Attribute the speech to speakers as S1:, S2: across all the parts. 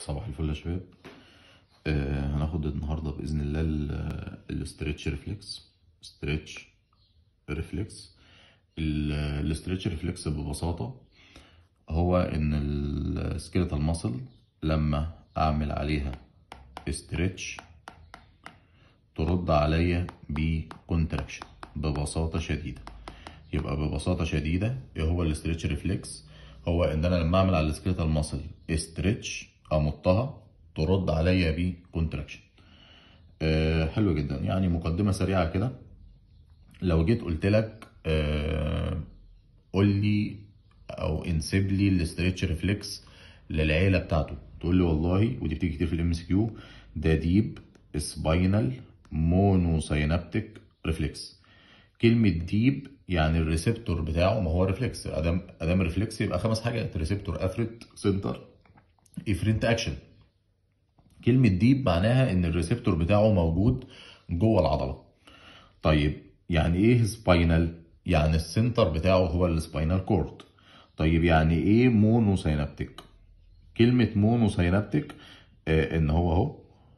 S1: صباح الفل يا شباب آه هناخد النهارده باذن الله الاسترتش ريفلكس ستريتش ريفلكس الاسترتش ريفلكس ببساطه هو ان السكيلتال ماسل لما اعمل عليها استرتش ترد عليا بكونتراكشن ببساطه شديده يبقى ببساطه شديده ايه هو الاسترتش ريفلكس هو ان انا لما اعمل على السكيلتال ماسل استرتش امطها ترد عليا بكونتراكشن أه حلو جدا يعني مقدمه سريعه كده لو جيت قلت لك أه قول لي او انسب لي الاسترتش ريفلكس للعيله بتاعته تقول لي والله ودي بتيجي كتير في الام اس كيو ده ديب سباينال مونوساينابتيك ريفلكس كلمة ديب يعني الريسبتور بتاعه ما هو ريفلكس ادام ادام ريفلكس يبقى خمس حاجات ريسبتور افرت سنتر افرنت اكشن كلمة ديب معناها ان الريسبتور بتاعه موجود جوه العضلة طيب يعني ايه سباينال يعني السنتر بتاعه هو السباينال كورد طيب يعني ايه مونوساينابتيك كلمة مونوساينابتيك آه ان هو اهو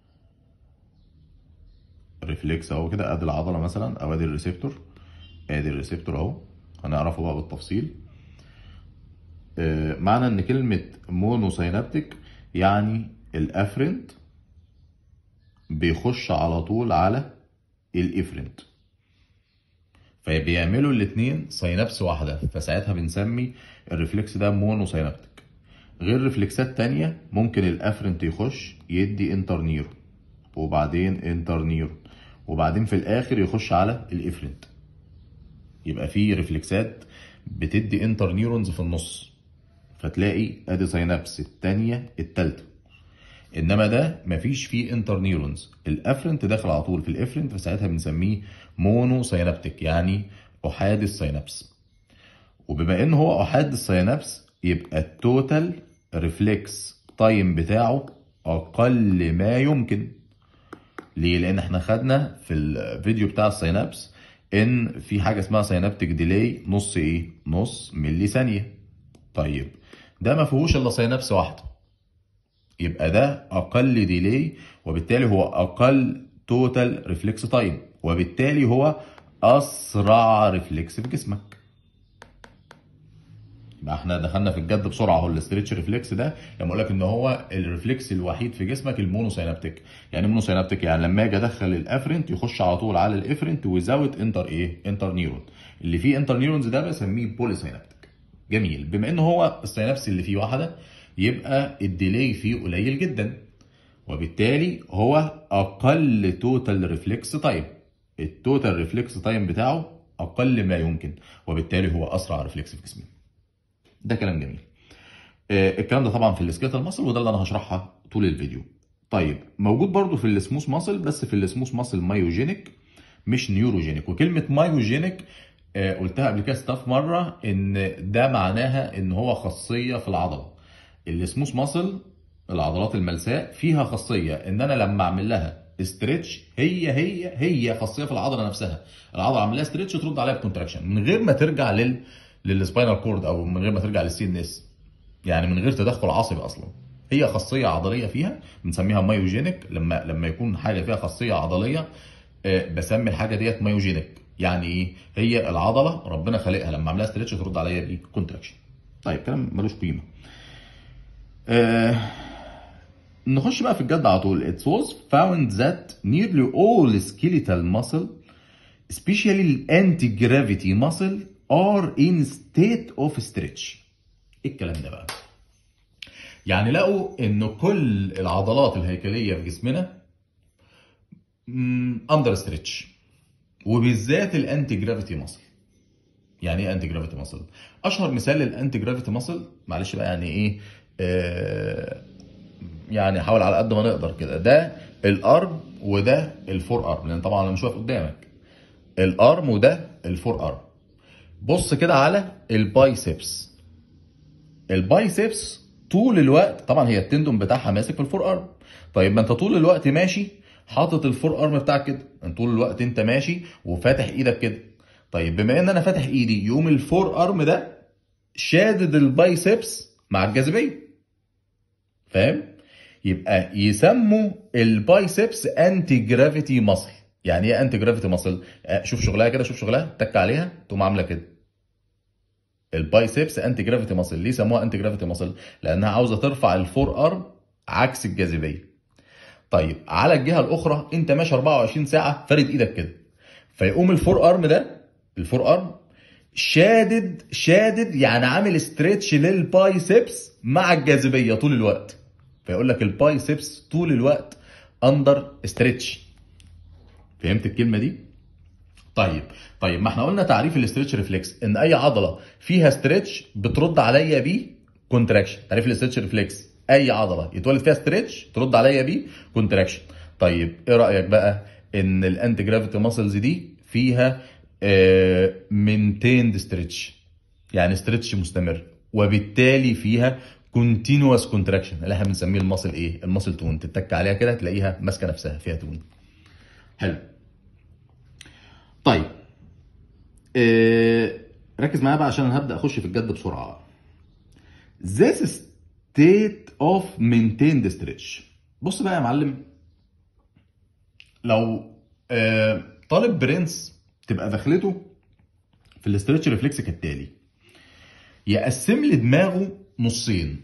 S1: ريفلكس اهو كده ادي العضله مثلا او ادي الريسبتور ادي الريسبتور اهو هنعرفه بقى بالتفصيل آه معنى ان كلمه مونوساينابتيك يعني الافرنت بيخش على طول على الافرنت فبيعملوا الاثنين ساينابس واحده فساعتها بنسمي الريفلكس ده مونوساينابتيك غير ريفلكسات تانية ممكن الافرنت يخش يدي انترنيرون وبعدين انترنيرون وبعدين في الاخر يخش على الافرنت يبقى في ريفلكسات بتدي انتر نيورونز في النص فتلاقي ادي ساينابس الثانيه الثالثه انما ده مفيش فيه انتر نيورونز الافرنت داخل على طول في الافرنت فساعتها بنسميه مونو ساينابتيك يعني احاد الساينابس وبما ان هو احاد الساينابس يبقى التوتال ريفلكس تايم بتاعه اقل ما يمكن ليه؟ لأن احنا خدنا في الفيديو بتاع السينابس إن في حاجة اسمها سينابتيك ديلي نص إيه؟ نص ملي ثانية. طيب ده ما فيهوش إلا سينابس واحدة. يبقى ده أقل ديلي وبالتالي هو أقل توتال ريفلكس تايم وبالتالي هو أسرع ريفلكس في جسمك. يبقى احنا دخلنا في الجد بسرعه اهو الاستريتش ريفلكس ده لما اقول لك ان هو الريفلكس الوحيد في جسمك المونوساينابتيك يعني مونوساينابتيك يعني لما اجي ادخل الافرنت يخش على طول على الافرنت ويزود انتر ايه انتر نيرون اللي فيه انتر نيرونز ده بسميه بوليساينابتيك جميل بما ان هو السينابس اللي فيه واحده يبقى الديلي فيه قليل جدا وبالتالي هو اقل توتال ريفلكس تايم التوتال ريفلكس تايم بتاعه اقل ما يمكن وبالتالي هو اسرع ريفلكس في جسمنا ده كلام جميل آه الكلام ده طبعا في السكيتال ماسل وده اللي انا هشرحها طول الفيديو طيب موجود برضو في السموث ماسل بس في السموث ماسل مايوجينيك مش نيوروجينيك وكلمه مايوجينيك آه قلتها قبل كده ستاف مره ان ده معناها ان هو خاصيه في العضله السموث ماسل العضلات الملساء فيها خاصيه ان انا لما اعمل لها استريتش هي هي هي خاصيه في العضله نفسها العضله عامل لها استريتش ترد عليها بكونتراكشن من غير ما ترجع لل للسباينال كورد او من غير ما ترجع للسي ان اس يعني من غير تدخل عصبي اصلا هي خاصيه عضليه فيها بنسميها مايوجينيك لما لما يكون حاجه فيها خاصيه عضليه بسمي الحاجه ديت مايوجينيك يعني ايه هي العضله ربنا خالقها لما عملها ستريتش ترد عليا بايه كونتراكشن طيب كلام ملوش قيمه آه نخش بقى في الجد على طول it was found that nearly all skeletal muscle especially anti-gravity muscle are in state of stretch ايه الكلام ده بقى يعني لقوا ان كل العضلات الهيكليه في جسمنا اندر ستريتش وبالذات الانتي جرافيتي ماسل يعني ايه انتي جرافيتي ماسل اشهر مثال للانتي جرافيتي ماسل معلش بقى يعني ايه آه يعني حاول على قد ما نقدر كده ده الارم وده الفور ارم لان طبعا انا مش واقف قدامك الارم وده الفور ارم بص كده على البايسبس البايسبس طول الوقت طبعا هي التندون بتاعها ماسك في الفور ارم طيب ما انت طول الوقت ماشي حاطط الفور ارم بتاعك كده انت طول الوقت انت ماشي وفاتح ايدك كده طيب بما ان انا فاتح ايدي يقوم الفور ارم ده شادد البايسبس مع الجاذبيه فاهم يبقى يسموا البايسبس انتي جرافيتي ماسل يعني ايه انتي جرافيتي ماسل شوف شغلها كده شوف شغلها تك عليها تقوم عامله كده البايسبس انتي جرافيتي ماسل ليه سموها انتي جرافيتي ماسل لانها عاوزه ترفع الفور ارم عكس الجاذبيه طيب على الجهه الاخرى انت ماشي 24 ساعه فارد ايدك كده فيقوم الفور ارم ده الفور ارم شادد شادد يعني عامل ستريتش للبايسبس مع الجاذبيه طول الوقت فيقول لك البايسبس طول الوقت اندر ستريتش فهمت الكلمه دي طيب طيب ما احنا قلنا تعريف الاسترتش ريفلكس ان اي عضله فيها ستريتش بترد عليا بيه كونتراكشن تعريف الاسترتش ريفلكس اي عضله يتولد فيها ستريتش ترد عليا بيه كونتراكشن طيب ايه رايك بقى ان الانتي جرافيتي ماسلز دي فيها مينتيند ستريتش يعني ستريتش مستمر وبالتالي فيها كونتينوس كونتراكشن اللي احنا بنسميه الماسل ايه الماسل تون تتك عليها كده تلاقيها ماسكه نفسها فيها تون حلو طيب آه ركز معايا بقى عشان هبدا اخش في الجد بسرعه This state of maintained stretch بص بقى يا معلم لو آه طالب برنس تبقى دخلته في الاسترتش ريفلكس كالتالي يقسم لي دماغه نصين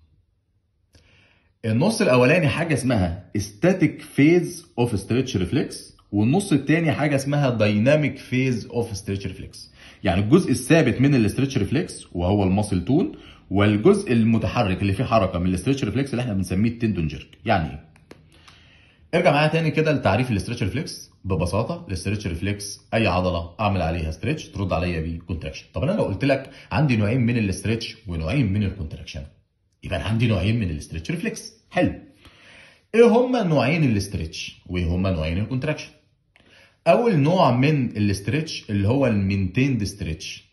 S1: النص الاولاني حاجه اسمها static phase of stretch reflex والنص الثاني حاجه اسمها dynamic phase of stretch reflex يعني الجزء الثابت من الاسترتش ريفلكس وهو الماسل تون والجزء المتحرك اللي فيه حركه من الاسترتش ريفلكس اللي احنا بنسميه التندون جيرك يعني ايه ارجع معايا تاني كده لتعريف الاسترتش ريفلكس ببساطه الاسترتش ريفلكس اي عضله اعمل عليها ستريتش ترد عليا بيه كونتراكشن طب انا لو قلت لك عندي نوعين من الاسترتش ونوعين من الكونتراكشن يبقى انا عندي نوعين من الاسترتش ريفلكس حلو ايه هما نوعين الاسترتش وايه هما نوعين الكونتراكشن اول نوع من الاسترتش اللي هو المينتيند ستريتش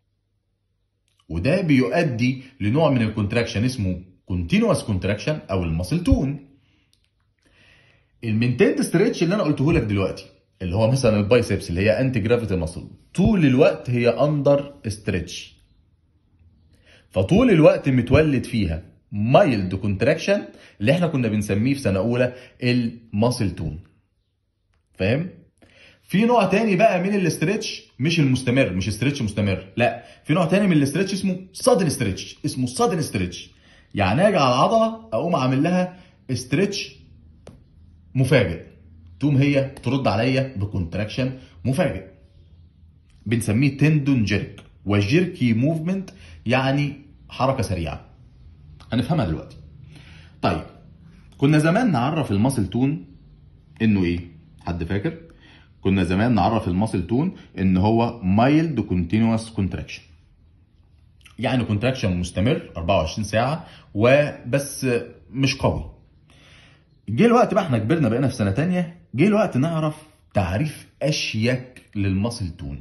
S1: وده بيؤدي لنوع من الكونتراكشن اسمه كونتينوس كونتراكشن او الماسل تون المينتيند ستريتش اللي انا قلته لك دلوقتي اللي هو مثلا البايسبس اللي هي انتي جرافيتي ماسل طول الوقت هي اندر ستريتش فطول الوقت متولد فيها مايلد كونتراكشن اللي احنا كنا بنسميه في سنه اولى الماسل تون فاهم في نوع تاني بقى من الاسترتش مش المستمر مش استرتش مستمر لا في نوع تاني من الاسترتش اسمه سادن استرتش اسمه سادن استرتش يعني اجي على العضله اقوم عامل لها استرتش مفاجئ تقوم هي ترد عليا بكونتراكشن مفاجئ بنسميه تندون جيرك وجيركي موفمنت يعني حركه سريعه هنفهمها دلوقتي طيب كنا زمان نعرف الماسل تون انه ايه حد فاكر كنا زمان نعرف الماسل تون ان هو مايلد كونتينوس كونتراكشن يعني كونتراكشن مستمر 24 ساعه وبس مش قوي جه الوقت بقى احنا كبرنا بقينا في سنه تانية جه الوقت نعرف تعريف اشيك للماسل تون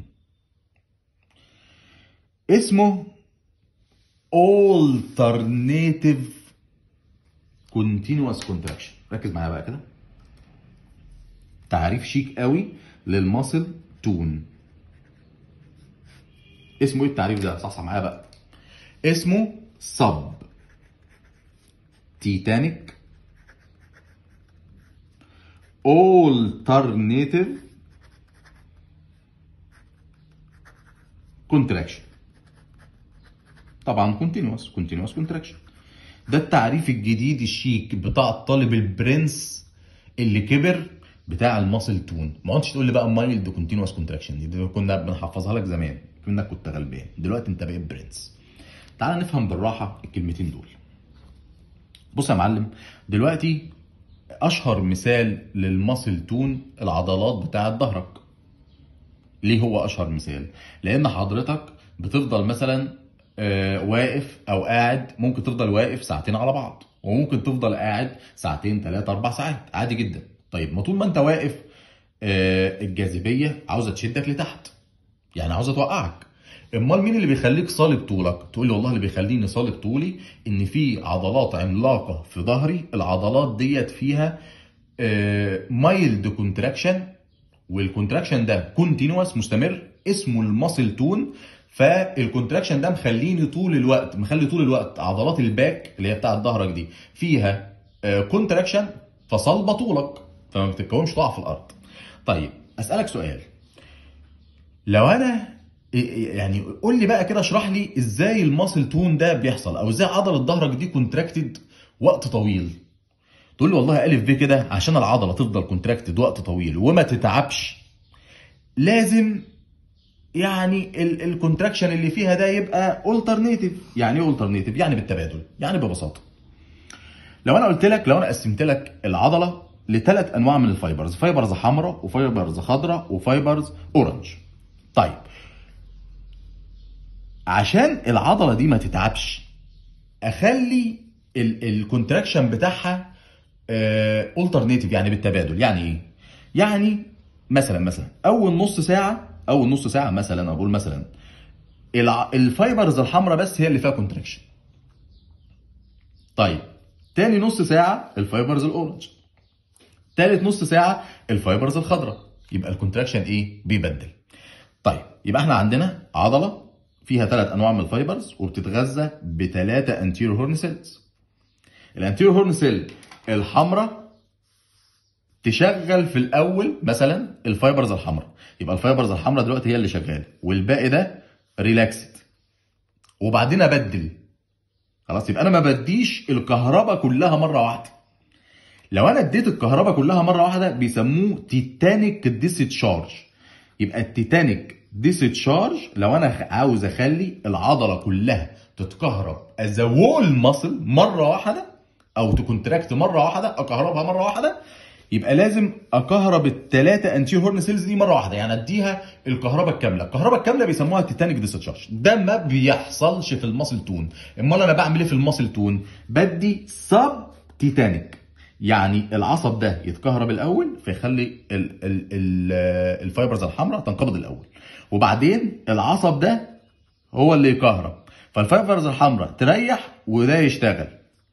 S1: اسمه alternative continuous contraction ركز معايا بقى كده تعريف شيك قوي للماسل تون اسمه ايه التعريف ده صح صح معايا بقى اسمه سب تيتانيك alternative contraction طبعا continuous continuous contraction ده التعريف الجديد الشيك بتاع الطالب البرنس اللي كبر بتاع الماسل تون ما قعدتش تقول لي بقى مايلد كونتينوس كونتراكشن دي كنا بنحفظها لك زمان انك كنت غلبان دلوقتي انت بقيت برنس تعال نفهم بالراحه الكلمتين دول بص يا معلم دلوقتي اشهر مثال للماسل تون العضلات بتاعه ظهرك ليه هو اشهر مثال لان حضرتك بتفضل مثلا آه، واقف او قاعد ممكن تفضل واقف ساعتين على بعض وممكن تفضل قاعد ساعتين ثلاثة أربع ساعات عادي جدا طيب ما طول ما أنت واقف آه، الجاذبية عاوزة تشدك لتحت يعني عاوزة توقعك امال مين اللي بيخليك صالب طولك تقول لي والله اللي بيخليني صالب طولي ان في عضلات عملاقه في ظهري العضلات ديت فيها مايلد كونتراكشن والكونتراكشن ده كونتينوس مستمر اسمه الماسل تون فالكونتراكشن ده مخليني طول الوقت مخلي طول الوقت عضلات الباك اللي هي بتاعه ظهرك دي فيها كونتراكشن فصلبه طولك فما بتتكونش تقع في الارض طيب اسالك سؤال لو انا يعني قول لي بقى كده اشرح لي ازاي الماسل تون ده بيحصل او ازاي عضله ظهرك دي كونتراكتد وقت طويل تقول لي والله الف ب كده عشان العضله تفضل كونتراكتد وقت طويل وما تتعبش لازم يعني الكونتراكشن اللي فيها ده يبقى الترنيتيف يعني ايه الترنيتيف يعني بالتبادل يعني ببساطه لو انا قلت لك لو انا قسمت لك العضله لثلاث انواع من الفايبرز فايبرز حمراء وفايبرز خضراء وفايبرز اورنج طيب عشان العضله دي ما تتعبش اخلي الكونتراكشن بتاعها الترنيتيف يعني بالتبادل يعني ايه يعني مثلا مثلا اول نص ساعه اول نص ساعه مثلا اقول مثلا الفايبرز الحمراء بس هي اللي فيها كونتراكشن طيب تاني نص ساعه الفايبرز الاورنج تالت نص ساعه الفايبرز الخضراء يبقى الكونتراكشن ايه بيبدل طيب يبقى احنا عندنا عضله فيها ثلاث انواع من الفايبرز وبتتغذى بثلاثه انتيرو هورن سيلز الانتيرو هورن سيل الحمراء تشغل في الاول مثلا الفايبرز الحمراء يبقى الفايبرز الحمراء دلوقتي هي اللي شغاله والباقي ده ريلاكسد وبعدين ابدل خلاص يبقى انا ما بديش الكهرباء كلها مره واحده لو انا اديت الكهرباء كلها مره واحده بيسموه تيتانيك ديستشارج يبقى التيتانيك ديستشارج لو انا عاوز اخلي العضله كلها تتكهرب از وول ماسل مره واحده او تكونتراكت مره واحده اكهربها مره واحده يبقى لازم اكهرب الثلاثه انتير هورن سيلز دي مره واحده يعني اديها الكهرباء الكامله الكهرباء الكامله بيسموها تيتانيك ديستشارج ده ما بيحصلش في الماسل تون امال انا بعمل ايه في الماسل تون بدي سب تيتانيك يعني العصب ده يتكهرب الاول فيخلي ال ال ال الفايبرز الحمراء تنقبض الاول وبعدين العصب ده هو اللي يكهرب فالفايبرز الحمراء تريح وده يشتغل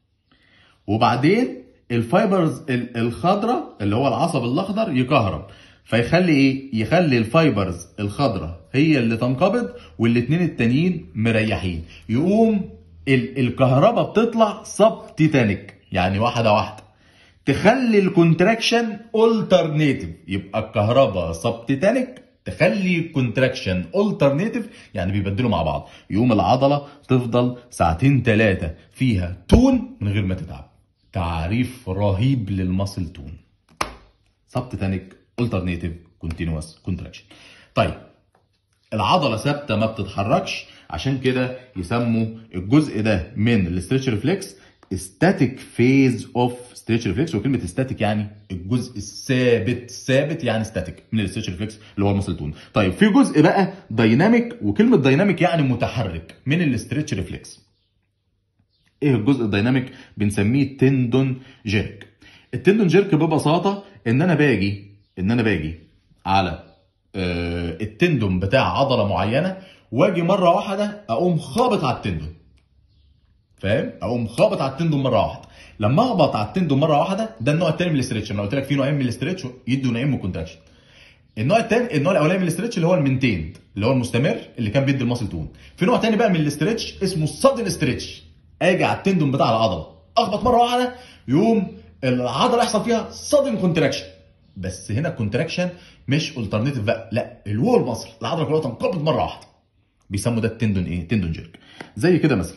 S1: وبعدين الفايبرز الخضراء اللي هو العصب الاخضر يكهرب فيخلي ايه يخلي الفايبرز الخضراء هي اللي تنقبض والاثنين التانيين مريحين يقوم الكهرباء بتطلع سب تيتانيك يعني واحده واحده تخلي الكونتراكشن الترنيتيف يبقى الكهرباء سب تيتانيك تخلي الكونتراكشن الترنيتيف يعني بيبدلوا مع بعض يقوم العضله تفضل ساعتين ثلاثه فيها تون من غير ما تتعب تعريف رهيب للماسل تون سب تيتانيك الترنيتيف كونتينوس كونتراكشن طيب العضله ثابته ما بتتحركش عشان كده يسموا الجزء ده من الاستريتش ريفلكس ستاتيك فيز اوف ستريتش ريفلكس وكلمه ستاتيك يعني الجزء الثابت ثابت يعني ستاتيك من الستريتش ريفلكس اللي هو الماسل تون طيب في جزء بقى دايناميك وكلمه دايناميك يعني متحرك من الاستريتش ريفلكس ايه الجزء الدايناميك بنسميه تندون جيرك التندون جيرك ببساطه ان انا باجي ان انا باجي على آه التندون بتاع عضله معينه واجي مره واحده اقوم خابط على التندون فاهم اقوم خابط على التندون مره واحده لما اخبط على التندون مره واحده ده النوع الثاني من الاسترتش انا قلت لك في نوعين من الاسترتش يدوا نوعين من الكونتراكشن النوع الثاني النوع الاولاني من الاسترتش اللي هو المنتيند اللي هو المستمر اللي كان بيدي الماسل تون في نوع ثاني بقى من الاسترتش اسمه السادن استرتش اجي على التندون بتاع العضله اخبط مره واحده يقوم العضله يحصل فيها سادن كونتراكشن بس هنا الكونتراكشن مش الترنيتيف بقى لا الوول ماسل العضله كلها تنقبض مره واحده بيسموا ده التندون ايه تندون جيرك زي كده مثلا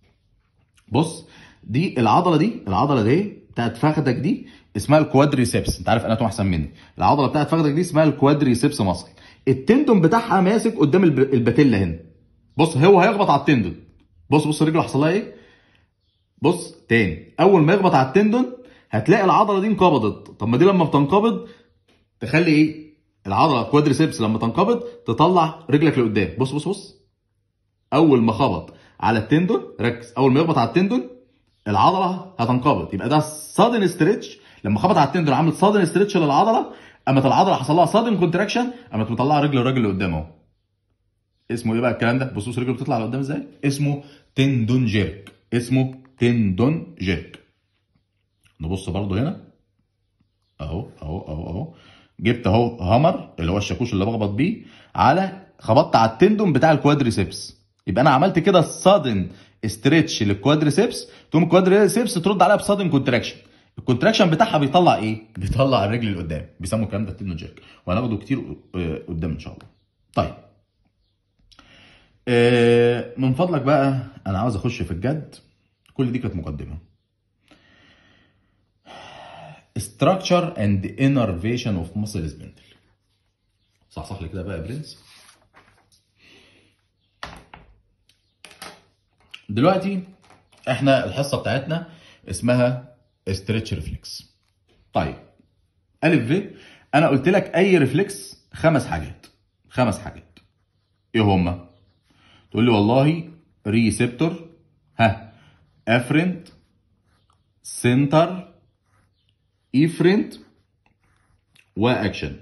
S1: بص دي العضله دي العضله دي بتاعت فخدك دي اسمها الكوادريسبس انت عارف اناتوم احسن مني العضله بتاعت فخدك دي اسمها الكوادريسبس ماسل التندون بتاعها ماسك قدام الباتيلا هنا بص هو هيخبط على التندون بص بص رجله حصل لها ايه بص تاني اول ما يخبط على التندون هتلاقي العضله دي انقبضت طب ما دي لما بتنقبض تخلي ايه العضله كوادريسبس لما تنقبض تطلع رجلك لقدام بص بص بص اول ما خبط على التندون ركز اول ما يخبط على التندون العضله هتنقبض يبقى ده صادن ستريتش لما خبط على التندون عمل صادن ستريتش للعضله قامت العضله حصل لها صادن كونتراكشن قامت مطلعه رجل الراجل اللي قدامه اهو اسمه ايه بقى الكلام ده بص بص رجله بتطلع لقدام ازاي اسمه تندون جيرك اسمه تندون جيرك نبص برضو هنا اهو اهو اهو اهو جبت اهو هامر اللي هو الشاكوش اللي بخبط بيه على خبطت على التندون بتاع الكوادريسبس يبقى انا عملت كده صادن استريتش للكوادريسبس تقوم الكوادريسبس ترد عليها بصادن كونتراكشن الكونتراكشن بتاعها بيطلع ايه بيطلع الرجل اللي قدام بيسموا الكلام ده تنو جيرك وهناخده كتير آه، قدام ان شاء الله طيب آه، من فضلك بقى انا عاوز اخش في الجد كل دي كانت مقدمه structure and innervation of muscle spindle صح صح لي كده بقى يا برنس دلوقتي احنا الحصه بتاعتنا اسمها ستريتش ريفلكس طيب الف ب انا قلت لك اي ريفلكس خمس حاجات خمس حاجات ايه هما تقول لي والله ريسبتور ها افرنت سنتر افرنت واكشن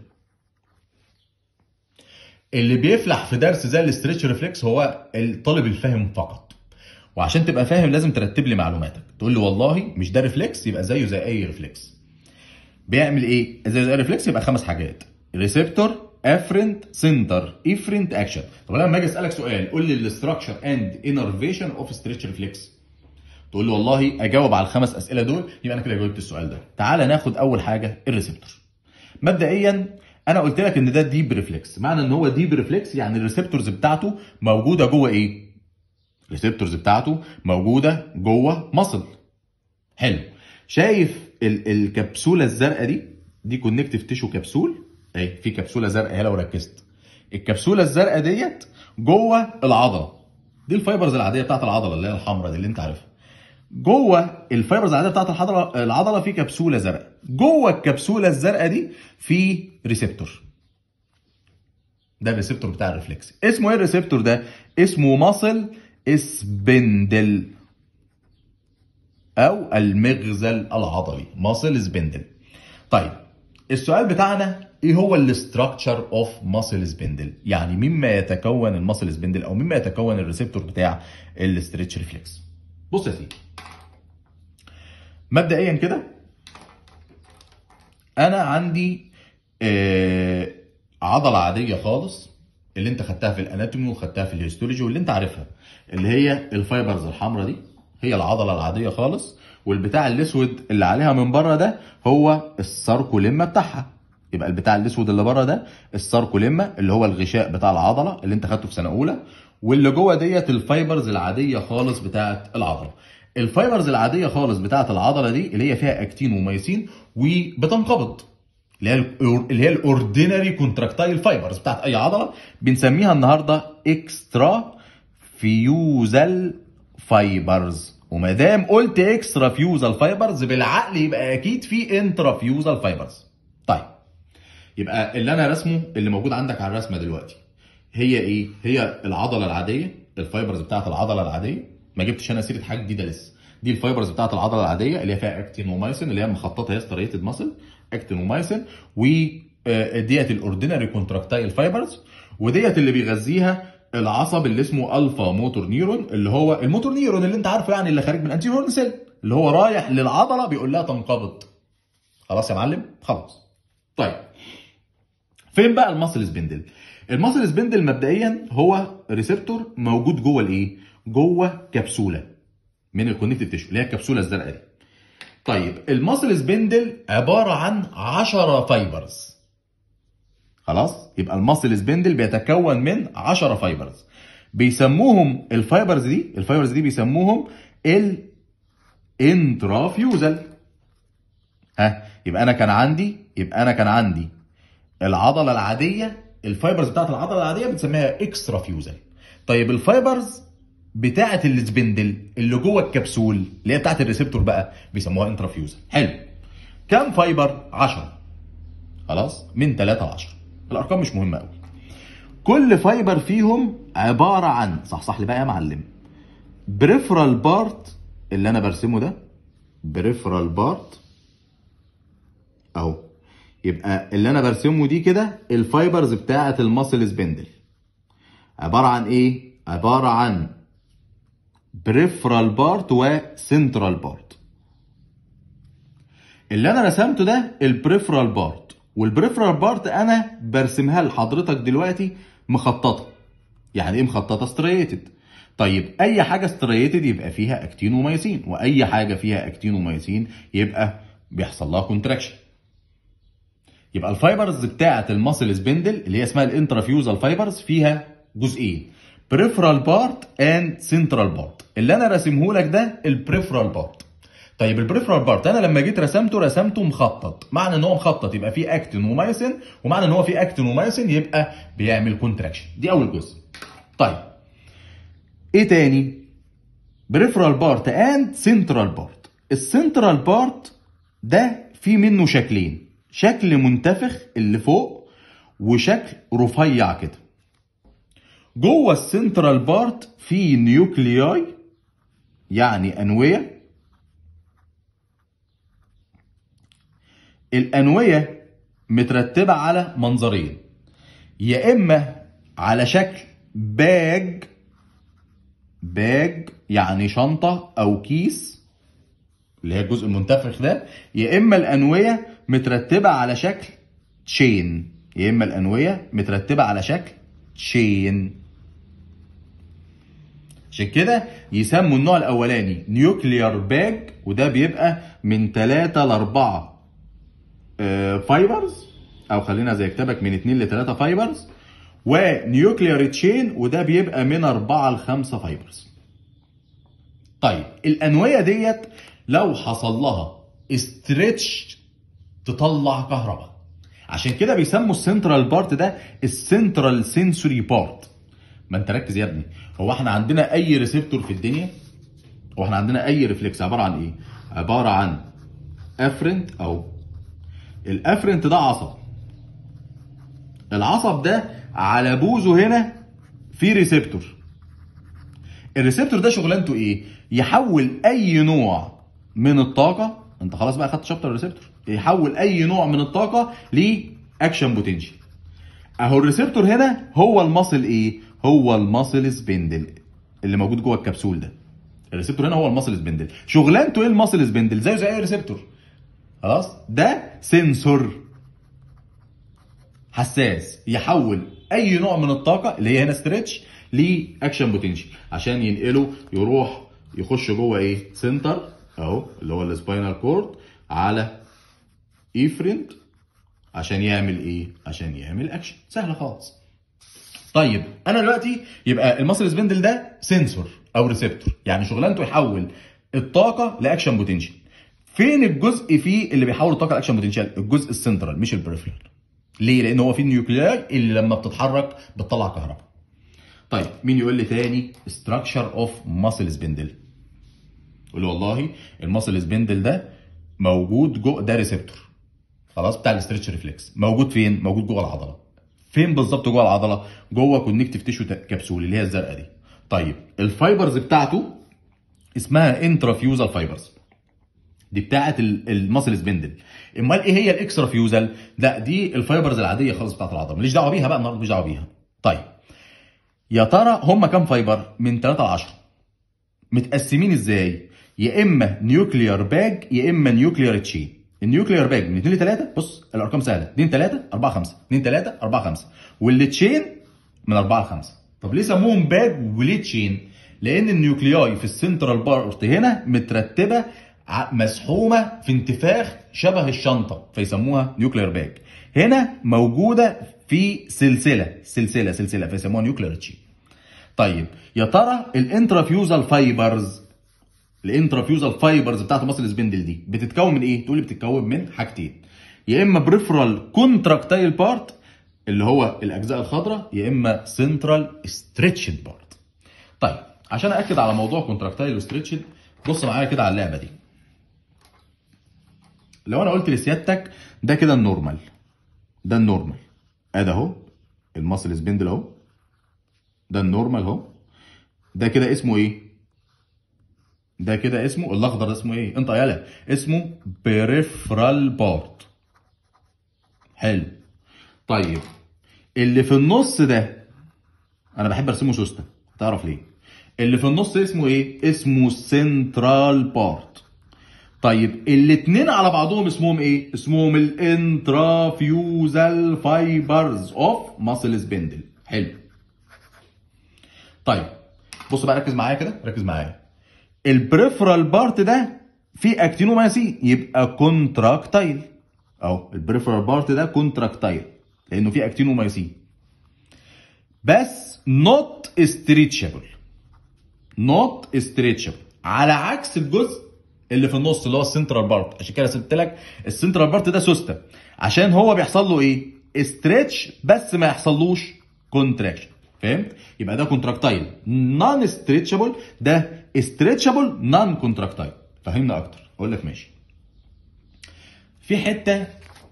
S1: اللي بيفلح في درس زي الاستريتش ريفلكس هو الطالب الفاهم فقط وعشان تبقى فاهم لازم ترتب لي معلوماتك تقول لي والله مش ده ريفلكس يبقى زيه زي اي ريفلكس بيعمل ايه زيه زي ريفلكس يبقى خمس حاجات ريسبتور افرنت سنتر افرنت اكشن طب انا لما اجي اسالك سؤال قول لي الاستراكشر اند انرفيشن اوف ستريتش ريفلكس تقول لي والله اجاوب على الخمس اسئله دول يبقى انا كده جاوبت السؤال ده تعالى ناخد اول حاجه الريسبتور مبدئيا انا قلت لك ان ده ديب ريفلكس معنى ان هو ديب ريفلكس يعني الريسبتورز بتاعته موجوده جوه ايه الريسبتورز بتاعته موجوده جوه مصل حلو شايف ال الكبسوله الزرقاء دي دي كونكتيف تيشو كبسول اهي في كبسوله زرقاء اهي لو ركزت الكبسوله الزرقاء ديت جوه العضله دي الفايبرز العاديه بتاعت العضله اللي هي الحمراء دي اللي انت عارفها جوه الفايبرز العاديه بتاعت العضله العضله في كبسوله زرقاء جوه الكبسوله الزرقاء دي في ريسبتور ده الريسبتور بتاع الريفلكس اسمه ايه الريسبتور ده اسمه ماسل سبندل او المغزل العضلي ماسل سبندل طيب السؤال بتاعنا ايه هو الاستراكشر اوف ماسل سبندل يعني مما يتكون الماسل سبندل او مما يتكون الريسبتور بتاع الاستريتش ريفلكس بص يا سيدي مبدئيا كده انا عندي آه عضله عاديه خالص اللي انت خدتها في الاناتومي وخدتها في الهيستولوجي واللي انت عارفها اللي هي الفايبرز الحمراء دي هي العضله العاديه خالص والبتاع الاسود اللي عليها من بره ده هو الساركوليما بتاعها يبقى البتاع الاسود اللي بره ده الساركوليما اللي هو الغشاء بتاع العضله اللي انت خدته في سنه اولى واللي جوه ديت الفايبرز العاديه خالص بتاعه العضله الفايبرز العاديه خالص بتاعه العضله دي اللي هي فيها اكتين وميسين وبتنقبض اللي هي اللي هي الاوردينري كونتراكتايل فايبرز بتاعت اي عضله بنسميها النهارده اكسترا فيوزال فايبرز وما دام قلت اكسترا فيوزال فايبرز بالعقل يبقى اكيد في انترا فيوزال فايبرز طيب يبقى اللي انا رسمه اللي موجود عندك على الرسمه دلوقتي هي ايه هي العضله العاديه الفايبرز بتاعت العضله العاديه ما جبتش انا سيره حاجه جديده لسه دي الفايبرز بتاعت العضله العاديه اللي هي فيها اكتين ومايسين اللي هي مخططه هي ستريتد ماسل اكتين ومايسين وديت الاوردينري كونتراكتايل فايبرز وديت اللي بيغذيها العصب اللي اسمه الفا موتور نيورون اللي هو الموتور نيورون اللي انت عارفه يعني اللي خارج من انتيريور هورن سيل اللي هو رايح للعضله بيقول لها تنقبض خلاص يا معلم خلاص طيب فين بقى الماسل سبندل الماسل سبندل مبدئيا هو ريسبتور موجود جوه الايه جوه كبسوله من الكونكتيف تيشو اللي هي الكبسوله الزرقاء دي طيب الماسل سبندل عباره عن 10 فايبرز خلاص يبقى الماسل سبندل بيتكون من 10 فايبرز بيسموهم الفايبرز دي الفايبرز دي بيسموهم الانترافيوزال ها يبقى انا كان عندي يبقى انا كان عندي العضله العاديه الفايبرز بتاعت العضله العاديه بنسميها اكسترا فيوزال طيب الفايبرز بتاعه السبندل اللي جوه الكبسول اللي هي بتاعه الريسبتور بقى بيسموها انترافيوزال حلو كام فايبر 10 خلاص من 3 ل 10 الارقام مش مهمه قوي كل فايبر فيهم عباره عن صح صح لي بقى يا معلم بريفرال بارت اللي انا برسمه ده بريفرال بارت اهو يبقى اللي انا برسمه دي كده الفايبرز بتاعه الماسل سبندل عباره عن ايه عباره عن بريفرال بارت وسنترال بارت اللي انا رسمته ده البريفرال بارت والبريفرال بارت انا برسمها لحضرتك دلوقتي مخططه يعني ايه مخططه ستريتد طيب اي حاجه ستريتد يبقى فيها اكتين وميسين واي حاجه فيها اكتين وميسين يبقى بيحصل لها كونتراكشن يبقى الفايبرز بتاعه الماسل سبندل اللي هي اسمها الانترافيوزال فايبرز فيها جزئين بريفرال بارت اند سنترال بارت اللي انا راسمه لك ده البريفرال بارت طيب البريفرال بارت انا لما جيت رسمته رسمته مخطط معنى ان هو مخطط يبقى فيه اكتين ومايسين ومعنى ان هو فيه اكتين ومايسين يبقى بيعمل كونتراكشن دي اول جزء طيب ايه تاني بريفرال بارت اند سنترال بارت السنترال بارت ده في منه شكلين شكل منتفخ اللي فوق وشكل رفيع كده جوه السنترال بارت في نيوكلياي يعني انويه الانويه مترتبه على منظرين يا اما على شكل باج باج يعني شنطه او كيس اللي هي الجزء المنتفخ ده يا اما الانويه مترتبه على شكل تشين يا اما الانويه مترتبه على شكل تشين عشان كده يسموا النوع الاولاني نيوكليار باج وده بيبقى من 3 ل 4 فايبرز او خلينا زي كتابك من 2 ل 3 فايبرز ونيوكليار تشين وده بيبقى من 4 ل 5 فايبرز طيب الانويه ديت لو حصل لها استريتش تطلع كهرباء عشان كده بيسموا السنترال بارت ده السنترال سنسوري بارت ما انت ركز يا ابني هو احنا عندنا اي ريسبتور في الدنيا هو احنا عندنا اي ريفلكس عباره عن ايه عباره عن افرنت او الافرنت ده عصب العصب ده على بوزه هنا في ريسبتور الريسبتور ده شغلانته ايه يحول اي نوع من الطاقه انت خلاص بقى خدت شابتر الريسبتور يحول اي نوع من الطاقه لاكشن بوتنشال اهو الريسبتور هنا هو المصل ايه هو المصل سبندل اللي موجود جوه الكبسول ده الريسبتور هنا هو المصل سبندل شغلانته ايه المصل سبندل زيه زي اي ريسبتور خلاص ده سنسور حساس يحول اي نوع من الطاقه اللي هي هنا ستريتش لاكشن بوتنشال عشان ينقله يروح يخش جوه ايه سنتر اهو اللي هو السباينال كورد على ايفرنت عشان يعمل ايه عشان يعمل اكشن سهله خالص طيب انا دلوقتي يبقى المصل سبندل ده سنسور او ريسبتور يعني شغلانته يحول الطاقه لاكشن بوتنشال فين الجزء فيه اللي بيحول الطاقه لاكشن بوتنشال الجزء السنترال مش البريفرال ليه لان هو فيه النيوكلياي اللي لما بتتحرك بتطلع كهرباء طيب مين يقول لي تاني structure اوف ماسل سبندل يقول لي والله الماسل سبندل ده موجود جوه ده ريسبتور خلاص بتاع الاسترتش ريفلكس موجود فين موجود جوه العضله فين بالظبط جوه العضله جوه كونكتيف تيشو كبسول اللي هي الزرقاء دي طيب الفايبرز بتاعته اسمها انترافيوزال فايبرز دي بتاعه الماسل سبندل امال ايه هي الاكسترا فيوزال لا دي الفايبرز العاديه خالص بتاعه العضله ماليش دعوه بيها بقى النهارده ماليش دعوه بيها طيب يا ترى هم كام فايبر من 3 ل 10 متقسمين ازاي يا اما نيوكليار باج يا اما نيوكليار تشين النيوكليار باج من 2 ل 3 بص الارقام سهله 2 3 4 5 2 3 4 5 والتشين من 4 ل 5 طب ليه سموهم باج وليه تشين لان النيوكلياي في السنترال بارت هنا مترتبه مسحومه في انتفاخ شبه الشنطه فيسموها نيوكلير باج هنا موجوده في سلسله سلسله سلسله فيسموها نيوكلير تشين طيب يا ترى الانترافيوزال فايبرز الانترافيوزال فايبرز بتاعت مصل سبندل دي بتتكون من ايه؟ تقول لي بتتكون من حاجتين يا اما بريفرال كونتراكتايل بارت اللي هو الاجزاء الخضراء يا اما سنترال ستريتشد بارت. طيب عشان اكد على موضوع كونتراكتايل وستريتشد بص معايا كده على اللعبه دي. لو انا قلت لسيادتك ده كده النورمال ده النورمال ادي اهو المصل سبندل اهو ده النورمال اهو ده كده اسمه ايه؟ ده كده اسمه الاخضر ده اسمه ايه؟ انت يالا اسمه بريفرال بارت. حلو. طيب اللي في النص ده انا بحب ارسمه سوسته تعرف ليه؟ اللي في النص اسمه ايه؟ اسمه سنترال بارت. طيب الاتنين على بعضهم اسمهم ايه؟ اسمهم الانترافيوزال فايبرز اوف ماسل سبندل. حلو. طيب بص بقى ركز معايا كده ركز معايا. البريفرال بارت ده في اكتينومايسين يبقى كونتراكتايل اهو البريفرال بارت ده كونتراكتايل لانه في اكتينومايسين بس نوت استريتشابل نوت استريتشابل على عكس الجزء اللي في النص اللي هو السنترال بارت عشان كده سبت لك السنترال بارت ده سوسته عشان هو بيحصل له ايه استريتش بس ما يحصلوش كونتراكشن فهمت يبقى ده كونتراكتايل نون استريتشابل ده استريتشابل نون كونتراكتايل فهمنا اكتر اقول لك ماشي في حته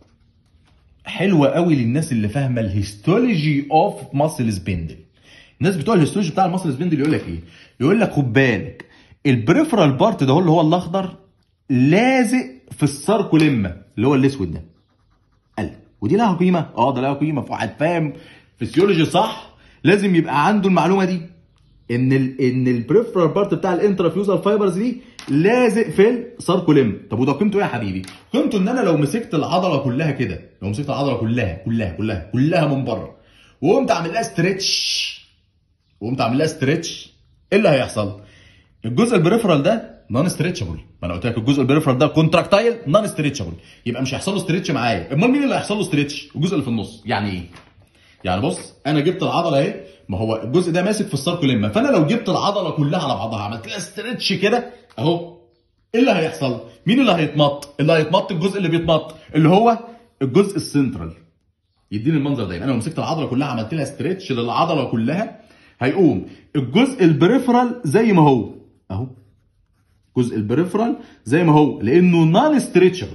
S1: حلوه قوي للناس اللي فاهمه الهيستولوجي اوف ماسل سبندل الناس بتوع الهيستولوجي بتاع الماسل سبندل يقول لك ايه يقول لك خد بالك البريفرال بارت ده هو اللي هو الاخضر لازق في الساركوليما اللي هو الاسود ده قال ودي لها قيمه اه ده لها قيمه فواحد فاهم فيسيولوجي صح لازم يبقى عنده المعلومه دي ان ال ان البريفرال بارت بتاع الانترافيوزال فايبرز دي لازق في الساركوليم طب وده قيمته ايه يا حبيبي قيمته ان انا لو مسكت العضله كلها كده لو مسكت العضله كلها كلها كلها كلها من بره وقمت اعمل لها ستريتش وقمت اعمل لها ستريتش ايه اللي هيحصل الجزء البريفرال ده نون ستريتشابل ما انا قلت لك الجزء البريفرال ده كونتراكتايل نون ستريتشابل يبقى مش هيحصل له ستريتش معايا امال مين اللي هيحصل له ستريتش الجزء اللي في النص يعني ايه يعني بص انا جبت العضله اهي ما هو الجزء ده ماسك في الساركوليما فانا لو جبت العضله كلها على بعضها عملت لها ستريتش كده اهو ايه اللي هيحصل مين اللي هيتمط اللي هيتمط الجزء اللي بيتمط اللي هو الجزء السنترال يديني المنظر ده انا لو مسكت العضله كلها عملت لها ستريتش للعضله كلها هيقوم الجزء البريفرال زي ما هو اهو جزء البريفرال زي ما هو لانه نون ستريتشبل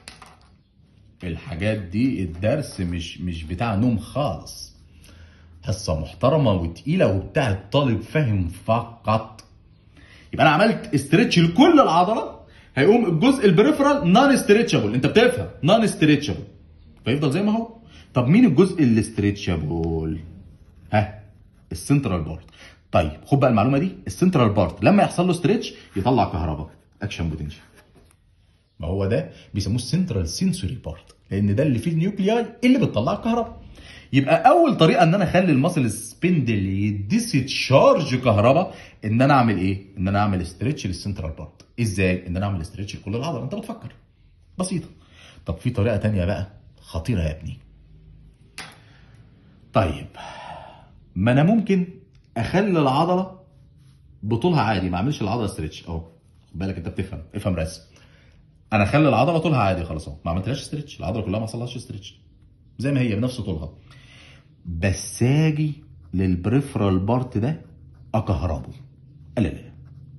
S1: الحاجات دي الدرس مش مش بتاع نوم خالص حصه محترمه وتقيله وبتاع الطالب فاهم فقط يبقى انا عملت استريتش لكل العضله هيقوم الجزء البريفرال نون ستريتشبل انت بتفهم نون ستريتشبل فيفضل زي ما هو طب مين الجزء اللي ستريتشبل ها السنترال بارت طيب خد بقى المعلومه دي السنترال بارت لما يحصل له ستريتش يطلع كهرباء اكشن بوتنشال ما هو ده بيسموه السنترال سنسوري بارت لان ده اللي فيه النيوكلياي اللي بتطلع الكهرباء يبقى اول طريقه ان انا اخلي الماسل سبندل يديستشارج كهرباء ان انا اعمل ايه ان انا اعمل ستريتش للسنترال بارت ازاي ان انا اعمل ستريتش لكل العضله انت بتفكر بسيطه طب في طريقه تانية بقى خطيره يا ابني طيب ما انا ممكن اخلي العضله بطولها عادي ما اعملش العضله ستريتش اهو خد بالك انت بتفهم افهم رسم انا اخلي العضله طولها عادي خلاص اهو ما عملتلهاش ستريتش العضله كلها ما حصلهاش ستريتش زي ما هي بنفس طولها بس اجي للبريفرال بارت ده اكهربه لا لا لا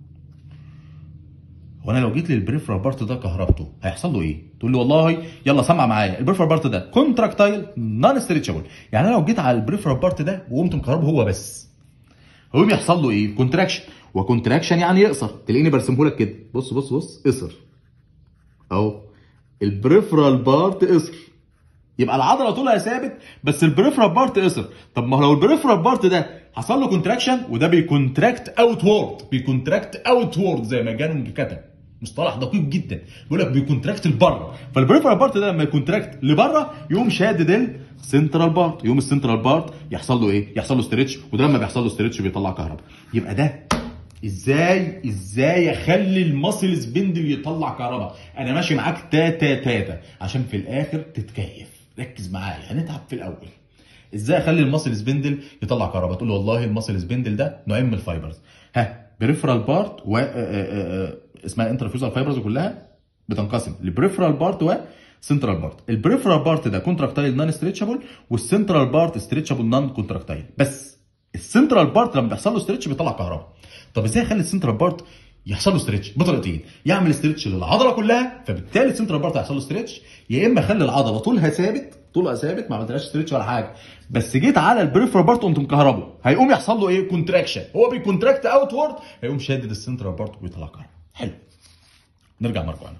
S1: هو انا لو جيت للبريفرال بارت ده كهربته هيحصل له ايه؟ تقول لي والله يلا سمع معايا البريفرال بارت ده كونتراكتايل نون ستريتشابل يعني انا لو جيت على البريفرال بارت ده وقمت مكهربه هو بس هو بيحصل له ايه؟ كونتراكشن وكونتراكشن يعني يقصر تلاقيني برسمه لك كده بص بص بص قصر اهو البريفرال بارت قصر يبقى العضله طولها ثابت بس البريفرال بارت قصر طب ما هو لو البريفرال بارت ده حصل له كونتراكشن وده بيكونتراكت اوت وورد بيكونتراكت اوت وورد زي ما جانونج كتب مصطلح دقيق جدا بيقول لك بيكونتراكت لبره فالبريفرال بارت ده لما يكونتراكت لبره يقوم شادد السنترال بارت يقوم السنترال بارت يحصل له ايه يحصل له ستريتش وده لما بيحصل له ستريتش بيطلع كهرباء يبقى ده ازاي ازاي اخلي الماسل سبندل يطلع كهرباء انا ماشي معاك تاتا تاتا عشان في الاخر تتكيف ركز معايا هنتعب في الاول ازاي اخلي الماسل سبندل يطلع كهرباء تقول له والله الماسل سبندل ده نوعين من الفايبرز ها بريفرال بارت و آه، آه، آه، اسمها انترفيوزال فايبرز كلها بتنقسم لبريفرال بارت و سنترال بارت البريفرال بارت ده كونتراكتايل نون ستريتشابل والسنترال بارت ستريتشابل نون كونتراكتايل بس السنترال بارت لما بيحصل له ستريتش بيطلع كهرباء طب ازاي اخلي السنترال بارت يحصل له ستريتش بطريقتين يعمل ستريتش للعضله كلها فبالتالي السنترال بارت هيحصل له ستريتش يا اما اخلي العضله طولها ثابت طولها ثابت ما عملتلهاش ستريتش ولا حاجه بس جيت على البريفرال بارت قمت مكهربه هيقوم يحصل له ايه كونتراكشن هو بيكونتراكت اوت وورد هيقوم شادد السنترال بارت ويطلع كهرباء حلو نرجع مرجعنا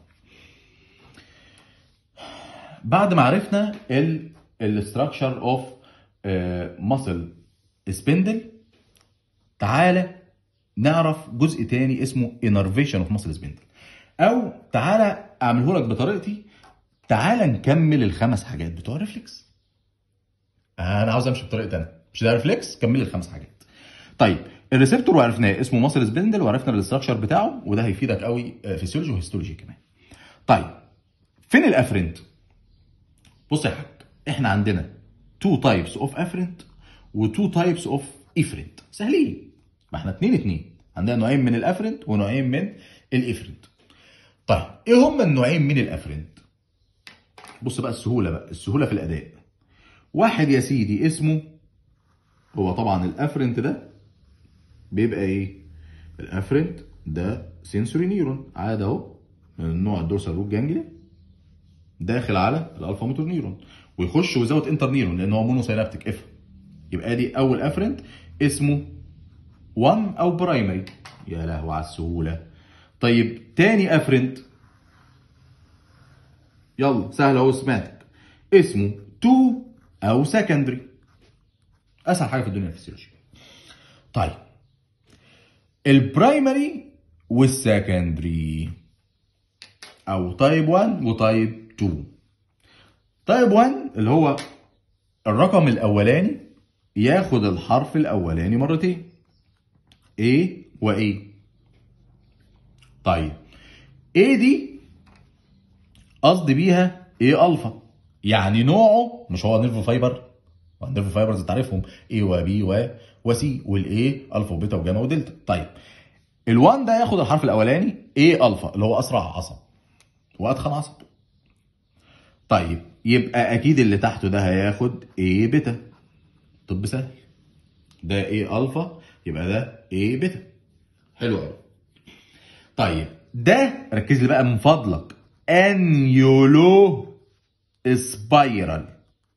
S1: بعد ما عرفنا ال الاستراكشر اوف ماسل سبندل تعالى نعرف جزء تاني اسمه انرفيشن اوف ماسل سبندل او تعالى اعمله لك بطريقتي تعالى نكمل الخمس حاجات بتوع الريفلكس انا عاوز امشي بطريقتي انا مش ده ريفلكس كمل لي الخمس حاجات طيب الريسبتور وعرفناه اسمه ماسل سبندل وعرفنا الاستراكشر بتاعه وده هيفيدك قوي فيسيولوجي وهيستولوجي كمان طيب فين الافرنت بص يا حاج احنا عندنا تو تايبس اوف افرنت وتو تايبس اوف افرنت سهلين ما احنا اتنين اتنين عندنا نوعين من الافرنت ونوعين من الافرنت طيب ايه هما النوعين من الافرنت بص بقى السهوله بقى السهوله في الاداء واحد يا سيدي اسمه هو طبعا الافرنت ده بيبقى ايه الافرنت ده سنسوري نيورون عادي اهو من النوع الدورسال روت جانجليا داخل على الالفا موتور نيورون ويخش ويزود انتر نيورون لان هو مونو سينابتيك افهم يبقى دي اول افرنت اسمه 1 او برايمري يا لهوي على السهوله طيب تاني افرنت يلا سهل اهو سمعتك اسمه 2 او سكندري اسهل حاجه في الدنيا الفسيولوجي طيب البرايمري والسكندري او تايب 1 وتايب 2 تايب 1 اللي هو الرقم الاولاني ياخد الحرف الاولاني مرتين A و A طيب A دي قصدي بيها A الفا يعني نوعه مش هو نيرف فايبر النيرف فايبرز انت عارفهم A و B و و C والاي الفا وبيتا وجاما ودلتا طيب ال1 ده ياخد الحرف الاولاني A الفا اللي هو اسرع عصب واتخن عصب طيب يبقى اكيد اللي تحته ده هياخد A بيتا طب سهل ده A الفا يبقى ده A بيتا حلو قوي طيب ده ركز لي بقى من فضلك انيولو سبايرال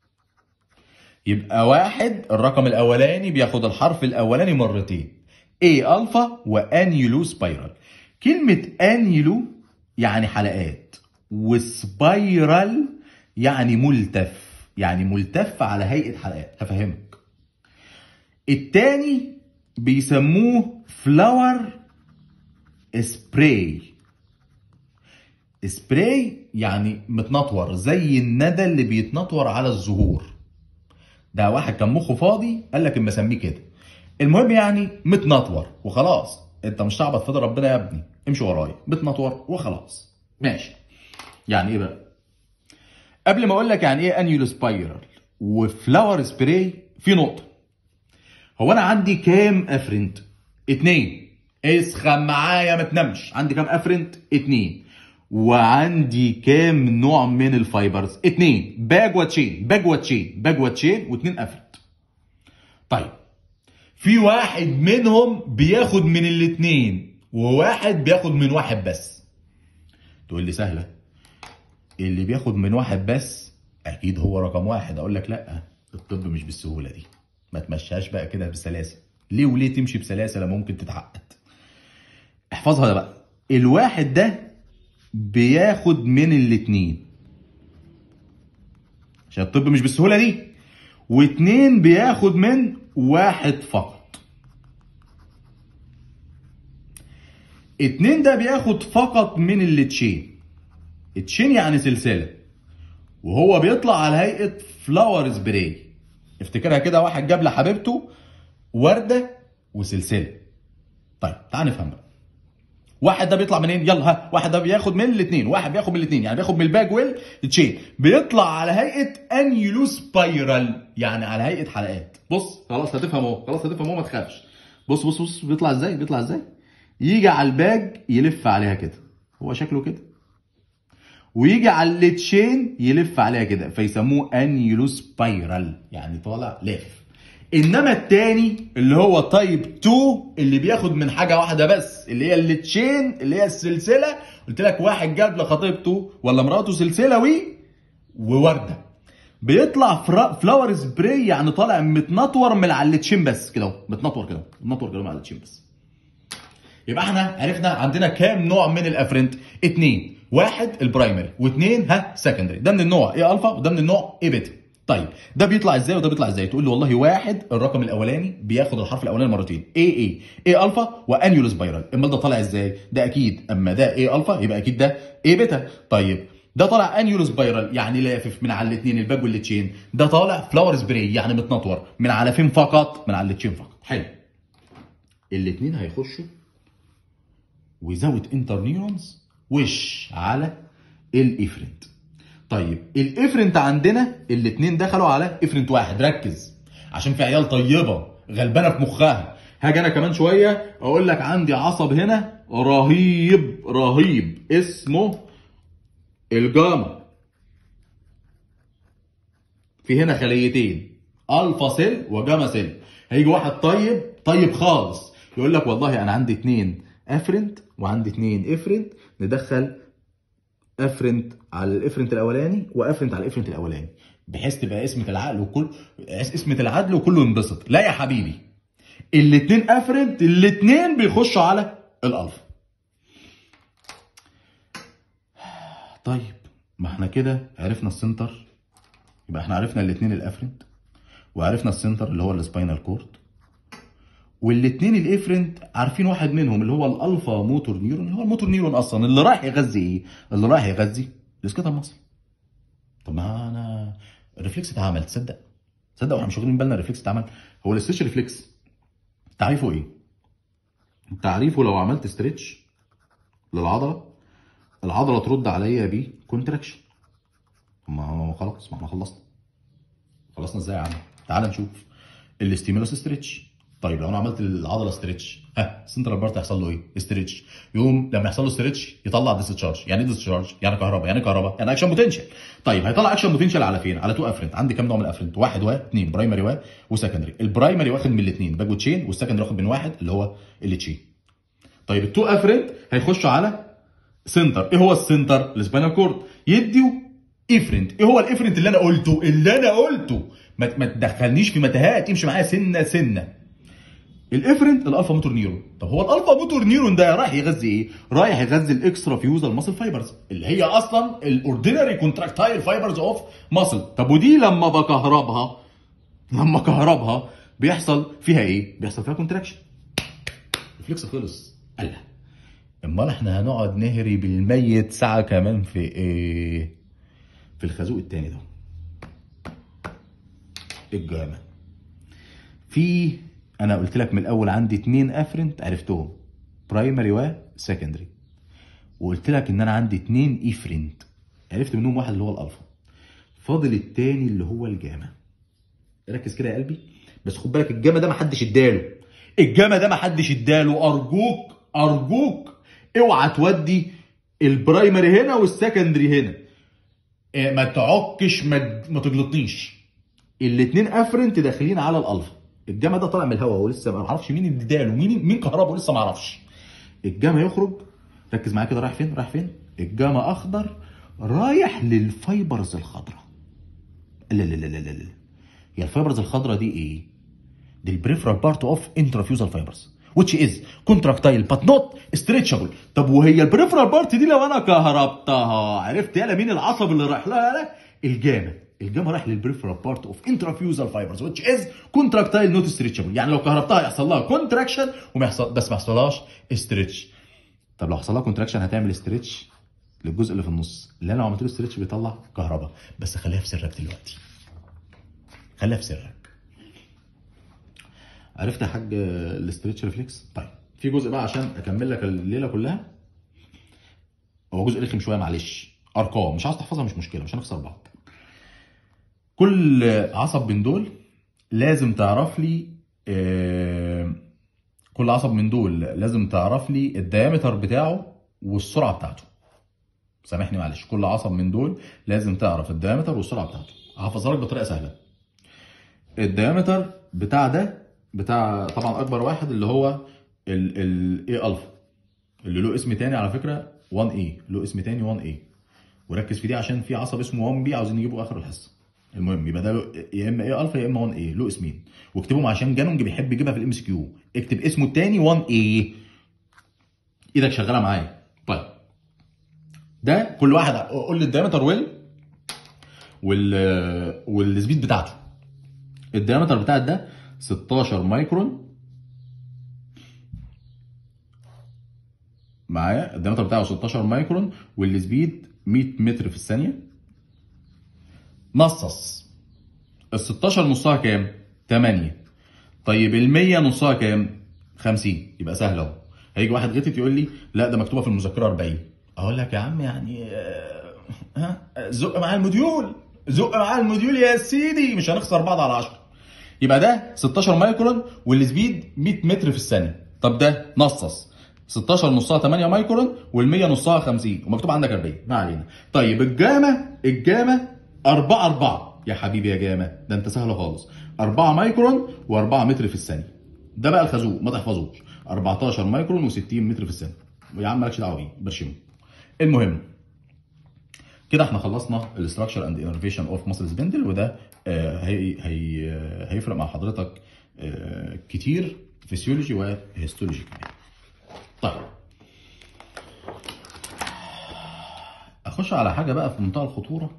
S1: يبقى واحد الرقم الاولاني بياخد الحرف الاولاني مرتين A الفا وانيولو سبايرال كلمة انيولو يعني حلقات وسبايرال يعني ملتف يعني ملتف على هيئة حلقات هفهمك التاني بيسموه فلاور سبراي سبراي يعني متنطور زي الندى اللي بيتنطور على الزهور ده واحد كان مخه فاضي قال لك اما اسميه كده المهم يعني متنطور وخلاص انت مش تعبط فضل ربنا يا ابني امشي ورايا متنطور وخلاص ماشي يعني ايه بقى قبل ما اقول لك يعني ايه انيول سبايرال وفلاور سبراي في نقطه هو انا عندي كام افرنت اتنين اسخن معايا ما تنامش عندي كام افرنت اتنين وعندي كام نوع من الفايبرز اتنين باج وتشين باج وتشين باج وتشين واتنين افرنت طيب في واحد منهم بياخد من الاتنين وواحد بياخد من واحد بس تقول لي سهله اللي بياخد من واحد بس اكيد هو رقم واحد اقول لك لا الطب مش بالسهوله دي ما تمشيهاش بقى كده بسلاسه ليه وليه تمشي بسلاسه لما ممكن تتعقد احفظها ده بقى الواحد ده بياخد من الاتنين عشان الطب مش بالسهوله دي واتنين بياخد من واحد فقط اتنين ده بياخد فقط من التشين التشين يعني سلسله وهو بيطلع على هيئه فلاور سبراي افتكرها كده واحد جاب لحبيبته ورده وسلسله طيب تعال نفهم بقى واحد ده بيطلع منين يلا ها واحد ده بياخد من الاثنين واحد بياخد من الاثنين يعني بياخد من الباج ويل تشين بيطلع على هيئه انيولو سبايرال يعني على هيئه حلقات بص خلاص هتفهم اهو خلاص هتفهم اهو ما تخافش بص بص بص بيطلع ازاي بيطلع ازاي يجي على الباج يلف عليها كده هو شكله كده ويجي على التشين يلف عليها كده فيسموه انيولو سبايرال يعني طالع لافف انما التاني اللي هو تايب 2 اللي بياخد من حاجه واحده بس اللي هي التشين اللي هي السلسله قلت لك واحد جاب لخطيبته ولا مراته سلسله وي وورده بيطلع فرا... فلاور سبراي يعني طالع متنطور من على التشين بس كده اهو متنطور كده متنطور كده من على التشين بس يبقى احنا عرفنا عندنا كام نوع من الافرنت اتنين واحد البرايمري واثنين ها سكندري ده من النوع ايه الفا وده من النوع ايه بيتا طيب ده بيطلع ازاي وده بيطلع ازاي تقول لي والله واحد الرقم الاولاني بياخد الحرف الاولاني مرتين اي اي اي الفا وانيول سبايرال امال ده طالع ازاي ده اكيد اما ده اي الفا يبقى اكيد ده اي بيتا طيب ده طالع انيول سبايرال يعني لافف من على الاثنين الباج والتشين ده طالع فلاور سبراي يعني متنطور من على فين فقط من على التشين فقط حلو الاثنين هيخشوا ويزود انتر نيورونز وش على الافرنت طيب الافرنت عندنا الاثنين دخلوا على افرنت واحد ركز عشان في عيال طيبه غلبانه في مخها هاجي انا كمان شويه اقول لك عندي عصب هنا رهيب رهيب اسمه الجاما في هنا خليتين الفا سيل وجاما سيل هيجي واحد طيب طيب خالص يقول لك والله انا عندي اتنين افرنت وعندي اتنين افرنت ندخل افرنت على الافرنت الاولاني وافرنت على الافرنت الاولاني بحيث تبقى اسمة العقل وكل اسمة العدل وكله ينبسط لا يا حبيبي الاتنين افرنت الاتنين بيخشوا على الالفا طيب ما احنا كده عرفنا السنتر يبقى احنا عرفنا الاتنين الافرنت وعرفنا السنتر اللي هو السباينال كورد والاثنين الافرنت عارفين واحد منهم اللي هو الالفا موتور نيورون اللي هو الموتور نيورون اصلا اللي رايح يغذي ايه؟ اللي رايح يغذي السكيتال ماسل طب ما انا الريفلكس اتعمل تصدق تصدق واحنا مش واخدين بالنا الريفلكس اتعمل هو الاستريتش ريفلكس تعريفه ايه؟ تعريفه لو عملت ستريتش للعضله العضله ترد عليا بيه كونتراكشن ما ما خلاص ما احنا خلصنا خلصنا ازاي يا عم تعال نشوف الاستيمولوس ستريتش طيب لو انا عملت العضله ستريتش ها سنترال بارت هيحصل له ايه ستريتش يقوم لما يحصل له ستريتش يطلع ديسشارج يعني ايه ديسشارج يعني كهرباء يعني كهرباء يعني اكشن بوتنشال طيب هيطلع اكشن بوتنشال على فين على تو افرنت عندي كام نوع من الافرنت واحد و اثنين برايمري و وسكندري البرايمري واخد من الاثنين باجو تشين والسكندري واخد من واحد اللي هو اللي تشين طيب التو افرنت هيخشوا على سنتر ايه هو السنتر السباينال كورد يديوا افرنت ايه هو الافرنت اللي انا قلته اللي انا قلته ما ما تدخلنيش في متاهات امشي معايا سنه سنه الافرنت الالفا موتور نيورون طب هو الالفا موتور نيورون ده رايح يغذي ايه رايح يغذي الاكسترا فيوزال ماسل فايبرز اللي هي اصلا الاوردينري كونتراكتايل فايبرز اوف ماسل طب ودي لما بكهربها لما كهربها بيحصل فيها ايه بيحصل فيها كونتراكشن الفليكس خلص قالها امال احنا هنقعد نهري بالميت ساعه كمان في ايه في الخازوق التاني ده الجامع في انا قلت لك من الاول عندي اتنين افرنت عرفتهم برايمري وسكندري وقلت لك ان انا عندي اتنين افرنت عرفت منهم واحد اللي هو الالفا فاضل التاني اللي هو الجاما ركز كده يا قلبي بس خد بالك الجاما ده محدش اداله الجاما ده محدش اداله ارجوك ارجوك اوعى تودي البرايمري هنا والسكندري هنا إيه، ما تعكش ما, ما تجلطنيش الاتنين افرنت داخلين على الالفا الجاما ده طالع من الهواء ولسه ما اعرفش مين اللي اداله مين مين كهربه لسه ما اعرفش الجاما يخرج ركز معايا كده رايح فين رايح فين الجاما اخضر رايح للفايبرز الخضراء لا لا لا لا لا لا هي الفايبرز الخضراء دي ايه دي البريفرال بارت اوف انترافيوزال فايبرز which is contractile but not stretchable طب وهي البريفرال بارت دي لو انا كهربتها عرفت يالا مين العصب اللي رايح لها يالا الجاما الجاما رايح للبريفرال بارت اوف انترافيوزال فايبرز which is contractile not stretchable يعني لو كهربتها يحصل لها كونتراكشن وما يحصل بس ما يحصلهاش ستريتش طب لو حصل لها كونتراكشن هتعمل ستريتش للجزء اللي في النص اللي انا لو عملت له ستريتش بيطلع كهرباء بس خليها في سرك دلوقتي خليها في سرك عرفت يا حاج الاستريتش ريفلكس طيب في جزء بقى عشان اكمل لك الليله كلها هو جزء رخم شويه معلش ارقام مش عاوز تحفظها مش مشكله مش هنخسر بعض كل عصب من دول لازم تعرف لي آه، كل عصب من دول لازم تعرف لي الديامتر بتاعه والسرعه بتاعته سامحني معلش كل عصب من دول لازم تعرف الديامتر والسرعه بتاعته هحفظها لك بطريقه سهله الديامتر بتاع ده بتاع طبعا اكبر واحد اللي هو ال ال اي الفا اللي له اسم تاني على فكره 1 اي له اسم تاني 1 اي وركز في دي عشان في عصب اسمه 1 بي عاوزين نجيبه اخر الحصه المهم يبقى ده له يا اما اي الفا يا اما 1 اي له اسمين واكتبهم عشان جانونج بيحب يجيبها في الام اس كيو اكتب اسمه التاني 1 اي ايدك شغاله معايا طيب ده كل واحد قول لي الدايمتر ويل وال والسبيد بتاعته الدايمتر بتاع ده 16 مايكرون معايا الدايمتر بتاعه 16 مايكرون والسبيد 100 متر في الثانيه نصص ال 16 نصها كام 8 طيب ال 100 نصها كام 50 يبقى سهل اهو هيجي واحد غتت يقول لي لا ده مكتوبه في المذكره 40 اقول لك يا عم يعني آه، ها زق مع الموديول زق مع الموديول يا سيدي مش هنخسر بعض على 10 يبقى ده 16 مايكرون والسبيد 100 متر في الثانيه طب ده نصص 16 نصها 8 مايكرون وال100 نصها 50 ومكتوب عندك 40 ما علينا طيب الجامه الجامه 4 4 يا حبيبي يا جامه ده انت سهله خالص 4 مايكرون و4 متر في الثانيه ده بقى الخازوق ما تحفظوش 14 مايكرون و60 متر في الثانيه يا عم مالكش دعوه بيه برشمه المهم كده احنا خلصنا الاستراكشر اند انرفيشن اوف ماسل سبندل وده آه، هي هي آه، هيفرق مع حضرتك آه، كتير فيسيولوجي وهيستولوجي كمان طيب اخش على حاجه بقى في منتهى الخطوره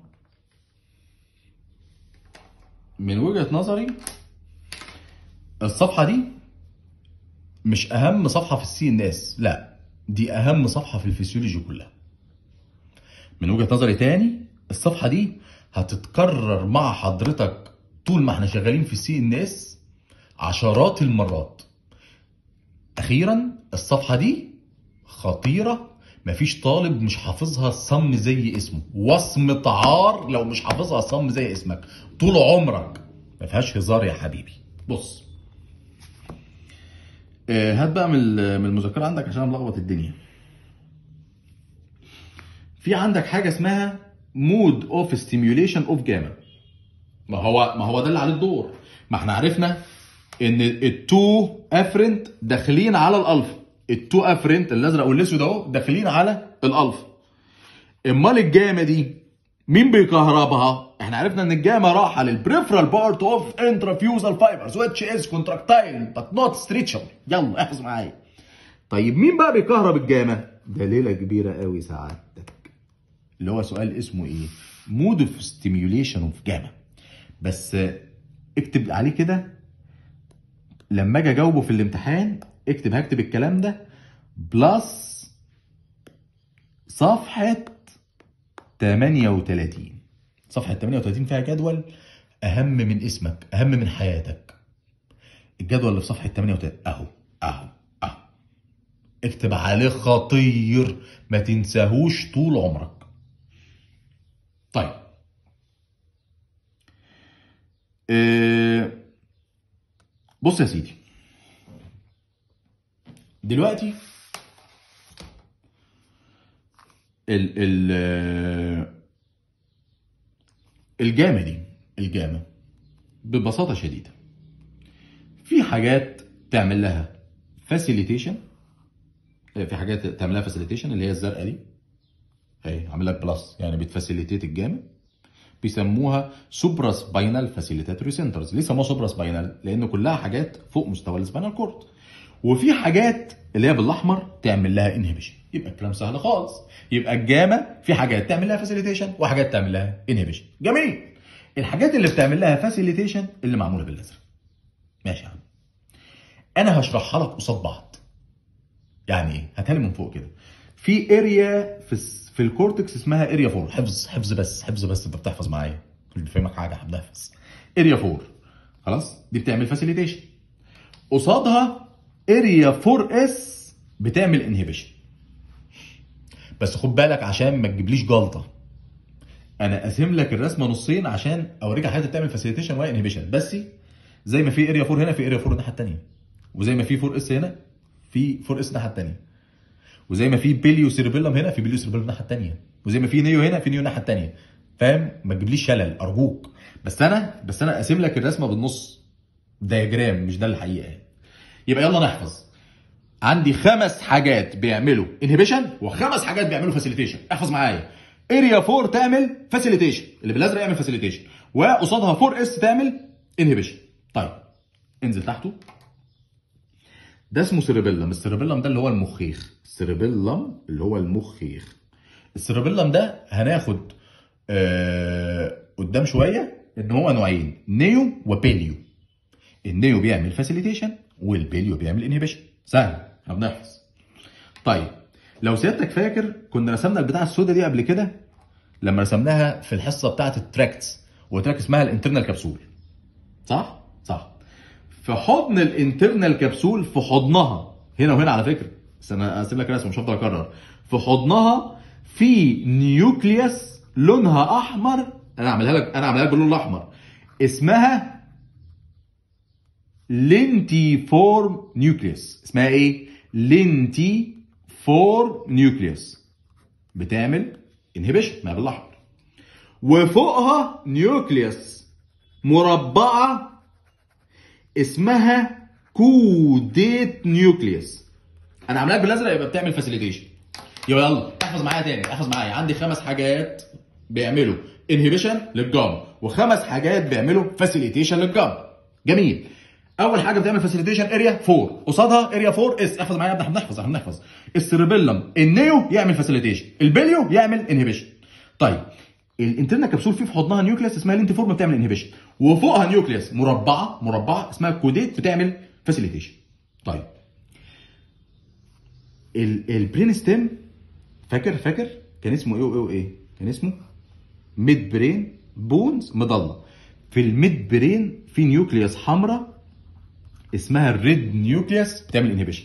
S1: من وجهه نظري الصفحه دي مش اهم صفحه في السي ان اس لا دي اهم صفحه في الفسيولوجي كلها من وجهه نظري تاني الصفحه دي هتتكرر مع حضرتك طول ما احنا شغالين في السي ان اس عشرات المرات اخيرا الصفحه دي خطيره مفيش طالب مش حافظها صم زي اسمه وصم عار لو مش حافظها صم زي اسمك طول عمرك ما فيهاش هزار يا حبيبي بص آه، هات بقى من ال- من المذكره عندك عشان أنا ملخبط الدنيا في عندك حاجه اسمها مود اوف ستيميوليشن اوف جاما ما هو ما هو ده اللي عليه الدور ما احنا عرفنا ان التو افرنت داخلين على الالفا التو افرنت الازرق والاسود اهو داخلين على الالفا امال الجاما دي مين بيكهربها احنا عرفنا ان الجاما راحه للبريفرال بارت اوف انترافيوزال فايبرز which is contractile but not stretchable يلا احفظ معايا طيب مين بقى بيكهرب الجاما ده ليله كبيره قوي سعادتك اللي هو سؤال اسمه ايه مود اوف ستيميوليشن اوف جاما بس اكتب عليه كده لما اجي اجاوبه في الامتحان اكتب هكتب الكلام ده بلس صفحه 38 صفحه 38 فيها جدول اهم من اسمك اهم من حياتك الجدول اللي في صفحه 38 اهو اهو اهو اكتب عليه خطير ما تنساهوش طول عمرك طيب إيه بص يا سيدي دلوقتي ال ال الجامة دي الجامة ببساطة شديدة في حاجات تعمل لها فاسيليتيشن في حاجات تعمل لها فاسيليتيشن اللي هي الزرقاء دي اهي عامل لك بلس يعني بتفاسيليتيت الجامد بيسموها سوبرا سباينال فاسيليتاتوري سنترز ليه سموها سوبرا سباينال لان كلها حاجات فوق مستوى السباينال كورد وفي حاجات اللي هي بالاحمر تعمل لها انهبيشن يبقى الكلام سهل خالص يبقى الجاما في حاجات تعمل لها فاسيليتيشن وحاجات تعمل لها انهبيشن جميل الحاجات اللي بتعمل لها فاسيليتيشن اللي معموله بالازرق ماشي يا عم انا هشرحها لك قصاد بعض يعني ايه هاتها لي من فوق كده في اريا في الس- في الكورتكس اسمها اريا 4 حفظ حفظ بس حفظ بس انت بتحفظ معايا اللي بيفهمك حاجه هنحفظ اريا 4 خلاص دي بتعمل فاسيليتيشن قصادها اريا 4 اس بتعمل انهبيشن بس خد بالك عشان ما تجيبليش جلطه انا قاسم لك الرسمه نصين عشان اوريك حاجات بتعمل فاسيليتيشن وهي انهبيشن بس زي ما في اريا 4 هنا في اريا 4 الناحيه الثانيه وزي ما في 4 اس هنا في 4 اس الناحيه الثانيه وزي ما في بيليو سيربيلم هنا في بيليو سيربيلم الناحيه الثانيه وزي ما في نيو هنا في نيو الناحيه الثانيه فاهم ما تجيبليش شلل ارجوك بس انا بس انا قاسم لك الرسمه بالنص دياجرام مش ده الحقيقه يعني. يبقى يلا نحفظ عندي خمس حاجات بيعملوا انهبيشن وخمس حاجات بيعملوا فاسيليتيشن احفظ معايا اريا 4 تعمل فاسيليتيشن اللي بالازرق يعمل فاسيليتيشن وقصادها 4 اس تعمل انهبيشن طيب انزل تحته ده اسمه سيربيلم السيربيلم ده اللي هو المخيخ السيربيلم اللي هو المخيخ السيربيلم ده هناخد آه قدام شويه ان هو نوعين نيو وبيليو النيو بيعمل فاسيليتيشن والبيليو بيعمل انهبيشن سهل احنا بنحفظ طيب لو سيادتك فاكر كنا رسمنا البتاعه السوداء دي قبل كده لما رسمناها في الحصه بتاعه التراكتس وتراك اسمها الانترنال كبسول صح صح في حضن الانترنال كبسول في حضنها هنا وهنا على فكره بس انا هسيب لك رسم مش هفضل اكرر في حضنها في نيوكليوس لونها احمر انا اعملها لك انا اعملها لك باللون الاحمر اسمها لينتي فورم نيوكليوس اسمها ايه لينتي فورم نيوكليوس بتعمل انهبيشن ما بالاحمر وفوقها نيوكليوس مربعه اسمها كوديت نيوكليوس انا عاملاها بالازرق يبقى بتعمل فاسيليتيشن يبقى يلا احفظ معايا تاني احفظ معايا عندي خمس حاجات بيعملوا انهبيشن للجاما وخمس حاجات بيعملوا فاسيليتيشن للجاما جميل اول حاجه بتعمل فاسيليتيشن اريا 4 قصادها اريا 4 اس احفظ معايا احنا بنحفظ احنا بنحفظ السيربيلم النيو يعمل فاسيليتيشن البليو يعمل انهبيشن طيب الانترنال كبسول فيه في حضنها نيوكليس اسمها الانتيفورم بتعمل انهبيشن وفوقها نيوكليس مربعه مربعه اسمها كوديت بتعمل فاسيليتيشن طيب ال- البرين ستيم فاكر فاكر كان اسمه ايه وايه وايه كان اسمه ميد برين بونز مضله في الميد برين في نيوكليوس حمراء اسمها الريد نيوكليوس بتعمل انهبيشن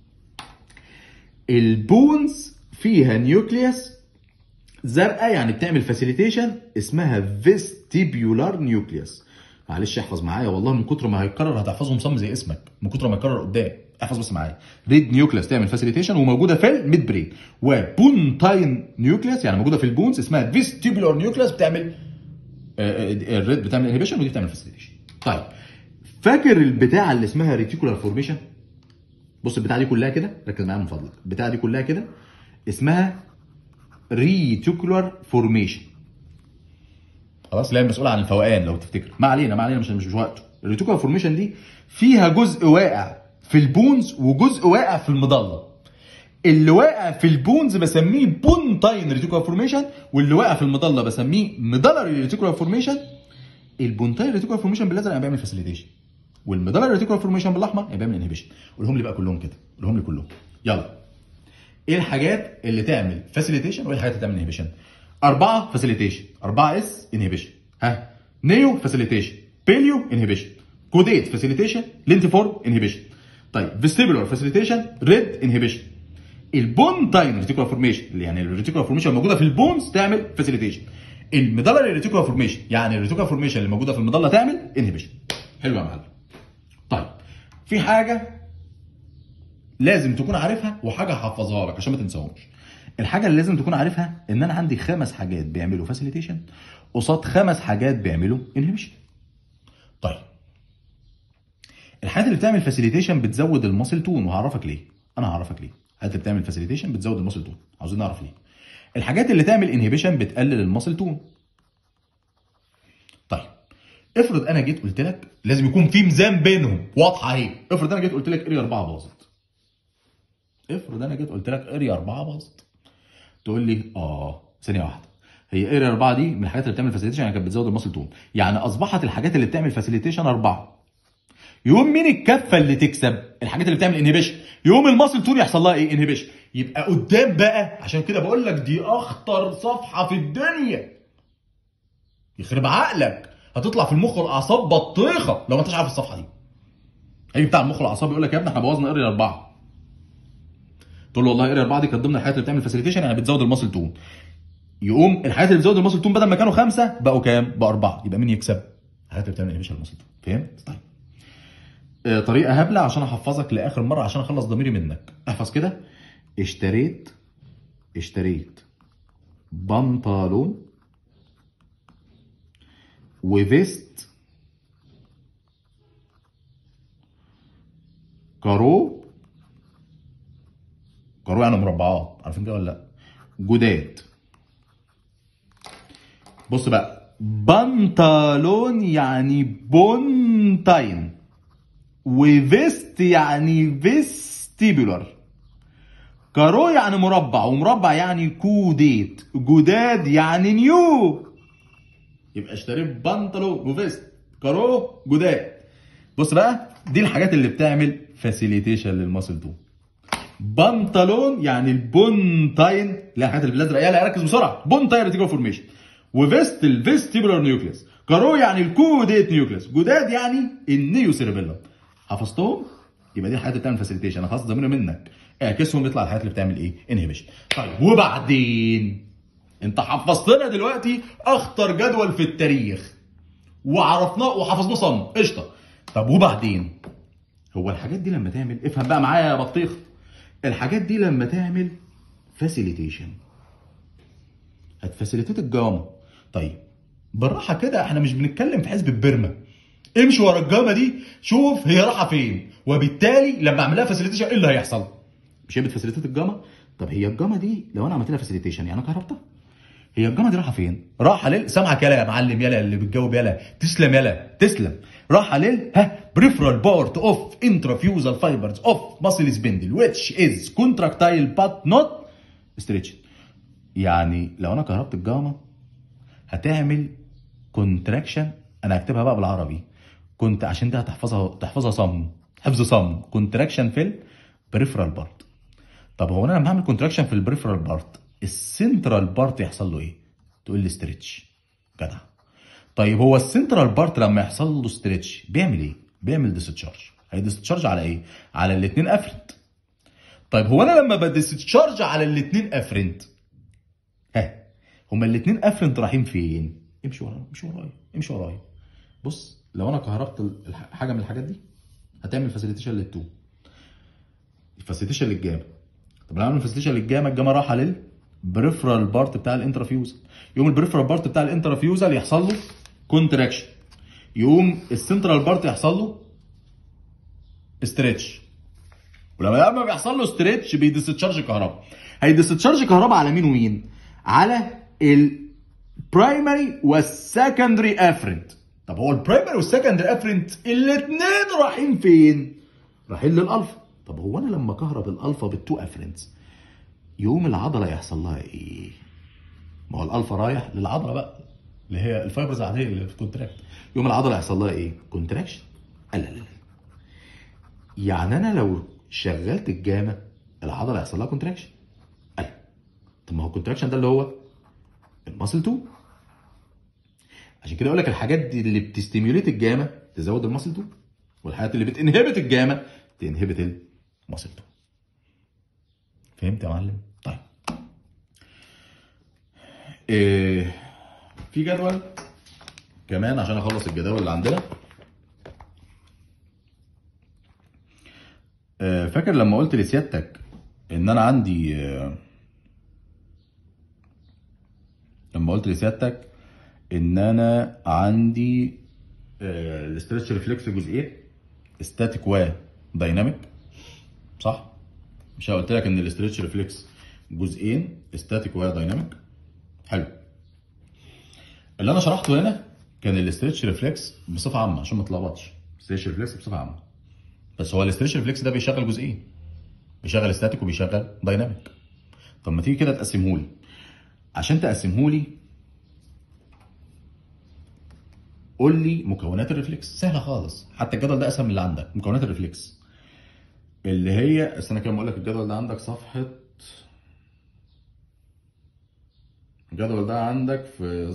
S1: البونز فيها نيوكليوس زرقاء يعني بتعمل فاسيليتيشن اسمها فيستيبيولار نيوكليوس معلش احفظ معايا والله من كتر ما هيتكرر هتحفظه مصمم زي اسمك من كتر ما يتكرر قدام احفظ بس معايا ريد نيوكليوس تعمل فاسيليتيشن وموجوده في الميد برين وبونتاين نيوكليوس يعني موجوده في البونز اسمها فيستيبيولار نيوكليوس بتعمل آه، آه، الريد بتعمل انهبيشن ودي بتعمل فاسيليتيشن طيب فاكر البتاعه اللي اسمها ريتيكولار فورميشن بص البتاعه دي كلها كده ركز معايا من فضلك البتاعه دي كلها كده اسمها ريتيكولار فورميشن خلاص اللي هي المسؤوله عن الفوقان لو تفتكر ما علينا ما علينا مش مش, مش وقته الريتيكولار فورميشن دي فيها جزء واقع في البونز وجزء واقع في المضله اللي واقع في البونز بسميه بونتاين ريتيكولار فورميشن واللي واقع في المضله بسميه ميدالري ريتيكولار فورميشن البونتاين ريتيكولار فورميشن بالازرق يعني بيعمل فاسيليتيشن والميدالري ريتيكولار فورميشن بالاحمر يعني بيعمل انهبيشن قولهم لي بقى كلهم كده قولهم لي كلهم يلا ايه الحاجات اللي تعمل فاسيليتيشن وايه الحاجات اللي تعمل انهبيشن أربعة فاسيليتيشن أربعة اس انهبيشن ها نيو فاسيليتيشن بيليو انهبيشن كوديت فاسيليتيشن لينتيفورم انهبيشن طيب فيستيبولار فاسيليتيشن ريد انهبيشن البون تاين ريتيكولار فورميشن اللي يعني الريتيكولار فورميشن موجوده في البونز تعمل فاسيليتيشن الميدالري ريتيكولار فورميشن يعني الريتيكولار فورميشن اللي موجوده في المضله تعمل انهبيشن حلو يا معلم طيب في حاجه لازم تكون عارفها وحاجه هحفظها لك عشان ما تنساهمش الحاجه اللي لازم تكون عارفها ان انا عندي خمس حاجات بيعملوا فاسيليتيشن قصاد خمس حاجات بيعملوا انهبيشن طيب الحاجات اللي بتعمل فاسيليتيشن بتزود الماسل تون وهعرفك ليه انا هعرفك ليه الحاجات اللي بتعمل فاسيليتيشن بتزود الماسل تون عاوزين نعرف ليه الحاجات اللي تعمل انهبيشن بتقلل الماسل تون طيب افرض انا جيت قلت لك لازم يكون في ميزان بينهم واضحه اهي افرض انا جيت قلت لك اريا 4 باظت افرض انا جيت قلت لك اريا 4 باظت تقول لي اه ثانيه واحده هي اريا 4 دي من الحاجات اللي بتعمل فاسيليتيشن يعني كانت بتزود الماسل تون يعني اصبحت الحاجات اللي بتعمل فاسيليتيشن اربعه يوم مين الكفه اللي تكسب الحاجات اللي بتعمل انهبيشن يوم الماسل تون يحصل لها ايه انهبيشن يبقى قدام بقى عشان كده بقول لك دي اخطر صفحه في الدنيا يخرب عقلك هتطلع في المخ والاعصاب بطيخه لو ما انتش عارف الصفحه دي هيجي بتاع المخ والاعصاب يقول لك يا ابني احنا بوظنا اريا اربعه تقول له والله اريا اربعه دي كانت ضمن الحاجات اللي بتعمل فاسيليتيشن يعني بتزود الماسل تون يقوم الحاجات اللي بتزود الماسل تون بدل ما كانوا خمسه بقوا كام؟ بقوا اربعه يبقى مين يكسب؟ الحاجات اللي بتعمل انهبيشن الماسل تون فهمت؟ طيب آه، طريقه هبله عشان احفظك لاخر مره عشان اخلص ضميري منك احفظ كده اشتريت اشتريت بنطلون وفيست كارو كارو يعني مربعات عارفين كده ولا لا جداد بص بقى بنطلون يعني بونتاين وفيست يعني فيستيبولار كارو يعني مربع ومربع يعني كوديت جداد يعني نيو يبقى اشتريت بنطلون وفيست كارو جداد بص بقى دي الحاجات اللي بتعمل فاسيليتيشن للماسل تون بنطلون يعني البونتاين اللي هي الحاجات اللي بالازرق يلا ركز بسرعه بونتاين ريتيكول فورميشن وفيست الفيستيبولار نيوكليس كارو يعني الكوديت نيوكليس جداد يعني النيو سيربيلم حفظتهم يبقى دي الحاجات اللي بتعمل فاسيليتيشن انا خلاص ضامنه منك اعكسهم يطلع الحاجات اللي بتعمل ايه انهبيشن طيب وبعدين انت حفظت لنا دلوقتي اخطر جدول في التاريخ وعرفناه وحفظناه صم قشطه طب وبعدين هو الحاجات دي لما تعمل افهم بقى معايا يا بطيخ الحاجات دي لما تعمل فاسيليتيشن هتفاسيليتيت الجاما طيب بالراحه كده احنا مش بنتكلم في حزب البرمه امشي ورا الجاما دي شوف هي رايحه فين وبالتالي لما اعمل لها فاسيليتيشن ايه اللي هيحصل مش هي بتفاسيليتيت الجاما طب هي الجاما دي لو انا عملت لها فاسيليتيشن يعني انا كهربتها هي الجاما دي رايحه فين رايحه لل سامعك يلا يا معلم يلا اللي بتجاوب يلا تسلم يلا تسلم رايحه لل ها بريفرال بارت اوف انترافيوزال فايبرز اوف ماسل سبندل which is contractile but not stretched يعني لو انا كهربت الجاما هتعمل كونتراكشن انا هكتبها بقى بالعربي كنت عشان دي هتحفظها تحفظها صم حفظ صم كونتراكشن في البريفرال بارت طب هو انا لما هعمل كونتراكشن في البريفرال بارت السنترال بارت يحصل له ايه تقول لي ستريتش جدع طيب هو السنترال بارت لما يحصل له ستريتش بيعمل ايه بيعمل ديستشارج هي ديستشارج على ايه على الاثنين افرنت طيب هو انا لما بديستشارج على الاثنين افرنت ها هما الاثنين افرنت رايحين فين امشي ورايا امشي ورايا امشي ورايا بص لو انا كهربت الح- حاجه من الحاجات دي هتعمل فاسيليتيشن للتو فاسيليتيشن للجاما طب لو اعمل فاسيليتيشن للجاما الجاما رايحه للبريفرال بارت بتاع الانترافيوزل يقوم البريفرال بارت بتاع الانترافيوزل يحصل له كونتراكشن يقوم السنترال بارت يحصل له استريتش ولما لما بيحصل له ستريتش بيديستشارج كهرباء هيديستشارج كهرباء على مين ومين على البرايمري والسكندري افرنت طب هو البرايمري والسكندري افرنت الاثنين رايحين فين رايحين للالفا طب هو انا لما كهرب الالفا بالتو افرنتس يوم العضله يحصل لها ايه ما هو الالفا رايح للعضله بقى اللي هي الفايبرز العاديه اللي في كونتراكت يوم العضله يحصل لها ايه كونتراكشن لا لا لا يعني انا لو شغلت الجامع العضله يحصل لها كونتراكشن ايوه طب ما هو الكونتراكشن ده اللي هو الماسل 2 عشان كده اقول لك الحاجات دي اللي بتستيميوليت الجامع تزود الماسل 2 والحاجات اللي بتنهبت الجامع تنهبت الماسل 2 فهمت يا معلم طيب إيه في جدول كمان عشان اخلص الجداول اللي عندنا آه، فاكر لما قلت لسيادتك ان انا عندي آه، لما قلت لسيادتك ان انا عندي الاسترتش ريفلكس جزئين ستاتيك ودايناميك صح مش قلت لك ان الاسترتش ريفلكس جزئين ستاتيك ودايناميك حلو اللي انا شرحته هنا كان الاسترتش ريفلكس بصفه عامه عشان ما تلخبطش الاسترتش ريفلكس بصفه عامه بس هو الاسترتش ريفلكس ده بيشغل جزئين بيشغل ستاتيك وبيشغل دايناميك طب ما تيجي كده تقسمهولي عشان تقسمهولي قول لي مكونات الريفلكس سهله خالص حتى الجدول ده اسهل من اللي عندك مكونات الريفلكس اللي هي استنى كده اقول لك الجدول ده عندك صفحه الجدول ده عندك في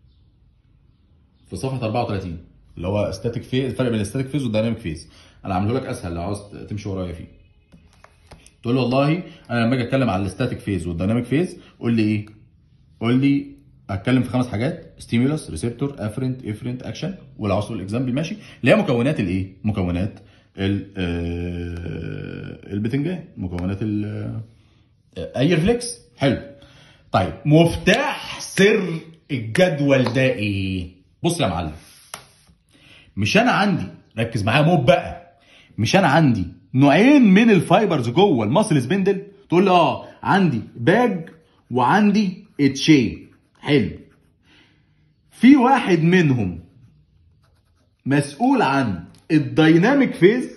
S1: في صفحه 34 اللي هو ستاتيك فيز الفرق بين الستاتيك فيز والدايناميك فيز انا عامله لك اسهل لو عاوز تمشي ورايا فيه تقول لي والله انا لما اجي اتكلم على الستاتيك فيز والدايناميك فيز قول لي ايه قول لي هتكلم في خمس حاجات ستيمولس ريسبتور افرنت افرنت اكشن ولو عاوز تقول اكزامبل ماشي اللي هي مكونات الايه مكونات ال آه، البتنجان مكونات ال آه، اي ريفلكس حلو طيب مفتاح سر الجدول ده ايه بص يا معلم مش انا عندي ركز معايا موب بقى مش انا عندي نوعين من الفايبرز جوه الماسل سبندل تقول لي اه عندي باج وعندي اتشين حلو في واحد منهم مسؤول عن الدايناميك فيز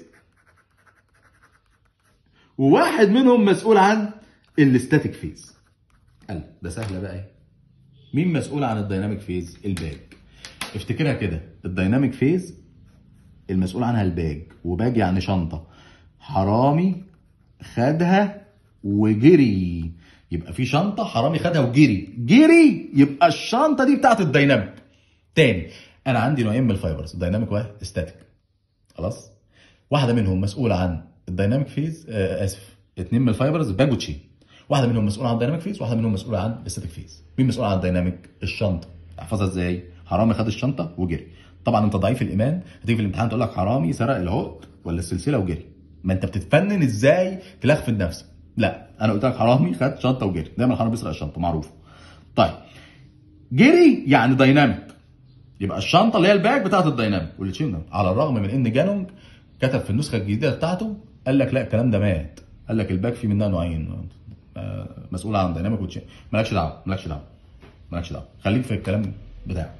S1: وواحد منهم مسؤول عن الاستاتيك فيز قال ده سهله بقى ايه مين مسؤول عن الدايناميك فيز الباج افتكرها كده الدايناميك فيز المسؤول عنها الباج وباج يعني شنطه حرامي خدها وجري يبقى في شنطه حرامي خدها وجري جري يبقى الشنطه دي بتاعت الدايناميك تاني انا عندي نوعين من الفايبرز دايناميك وستاتيك خلاص واحده منهم مسؤوله عن الدايناميك فيز آه اسف اتنين من الفايبرز باج وتشين واحده منهم مسؤوله عن الدايناميك فيز واحده منهم مسؤوله عن الستاتيك فيز مين مسؤول عن الدايناميك الشنطه احفظها ازاي حرامي خد الشنطه وجري طبعا انت ضعيف الايمان هتيجي في الامتحان تقول لك حرامي سرق العقد ولا السلسله وجري ما انت بتتفنن ازاي تلخفن نفسك لا انا قلت لك حرامي خد شنطه وجري دايما الحرامي بيسرق الشنطه معروف طيب جري يعني دايناميك يبقى الشنطه اللي هي الباك بتاعت الدايناميك والتشين ده على الرغم من ان جانونج كتب في النسخه الجديده بتاعته قال لك لا الكلام ده مات قال لك الباك فيه منها نوعين آه، مسؤول عن دايناميك وتشين مالكش دعوه مالكش دعوه مالكش دعوه خليك في الكلام بتاعك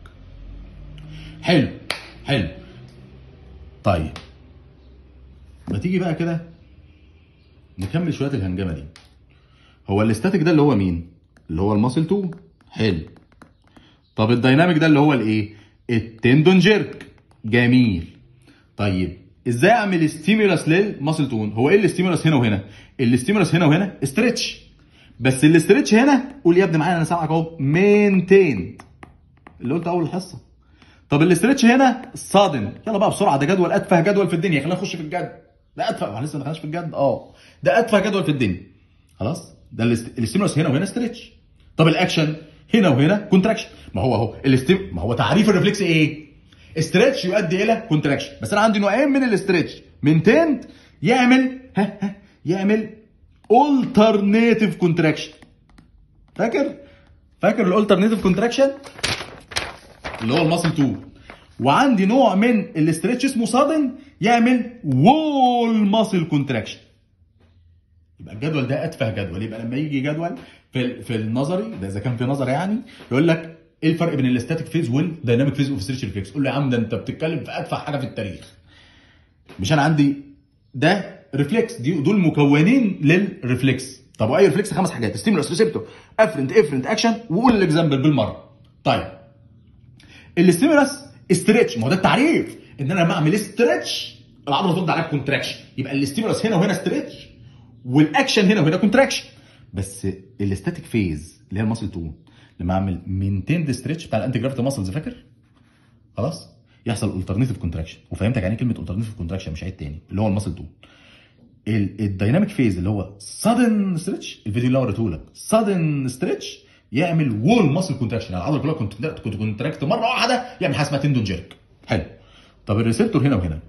S1: حلو حلو طيب ما تيجي بقى كده نكمل شويه الهنجمه دي هو الاستاتيك ده اللي هو مين اللي هو الماسل 2 حلو طب الدايناميك ده اللي هو الايه التندون جيرك جميل طيب ازاي اعمل ستيمولاس للماسل تون هو ايه الاستيمولاس هنا وهنا الاستيمولاس هنا وهنا استريتش بس الاستريتش هنا قول يا ابني معايا انا سامعك اهو مينتين اللي قلت اول الحصه طب الاستريتش هنا صادم يلا بقى بسرعه ده جدول اتفه جدول في الدنيا خلينا نخش في الجد ده اتفه احنا لسه ما دخلناش في الجد اه ده اتفه جدول في الدنيا خلاص ده الاست- الاستيمولاس هنا وهنا استريتش طب الاكشن هنا وهنا كونتراكشن ما هو اهو الاستيم ما هو تعريف الريفلكس ايه استريتش يؤدي الى كونتراكشن بس انا عندي نوعين من الاستريتش من تنت يعمل ها ها يعمل الترناتيف كونتراكشن فاكر فاكر الالترناتيف كونتراكشن اللي هو الماسل 2 وعندي نوع من الاستريتش اسمه صادن يعمل وول ماسل كونتراكشن يبقى الجدول ده اتفه جدول يبقى لما يجي جدول في في النظري ده اذا كان في نظري يعني يقول لك ايه الفرق بين الاستاتيك فيز والدايناميك فيز اوف ستريتش ريفلكس قول له يا عم ده انت بتتكلم في اتفه حاجه في التاريخ مش انا عندي ده ريفلكس دي دول مكونين للريفلكس طب واي ريفلكس خمس حاجات ستيمولس ريسبتور افرنت افرنت اكشن وقول الاكزامبل بالمره طيب الاستيمولس استريتش ما هو ده التعريف ان انا لما اعمل استريتش العضله ترد عليها كونتراكشن يبقى الاستيمولس هنا وهنا استريتش والاكشن هنا وهنا كونتراكشن بس الاستاتيك فيز اللي هي الماسل 2 لما اعمل مينتيند ستريتش بتاع الانتي جرافيتي ماسلز فاكر خلاص يحصل الترنيتيف كونتراكشن وفهمتك يعني ايه كلمه الترنيتيف كونتراكشن مش عيد تاني اللي هو الماسل 2 ال- الدايناميك فيز اللي هو سادن ستريتش الفيديو اللي انا وريته لك سادن ستريتش يعمل وول ماسل كونتراكشن يعني العضله كلها كنت كنت كونتراكت مره واحده يعمل حاجه اسمها تندون جيرك حلو طب الريسبتور هنا وهنا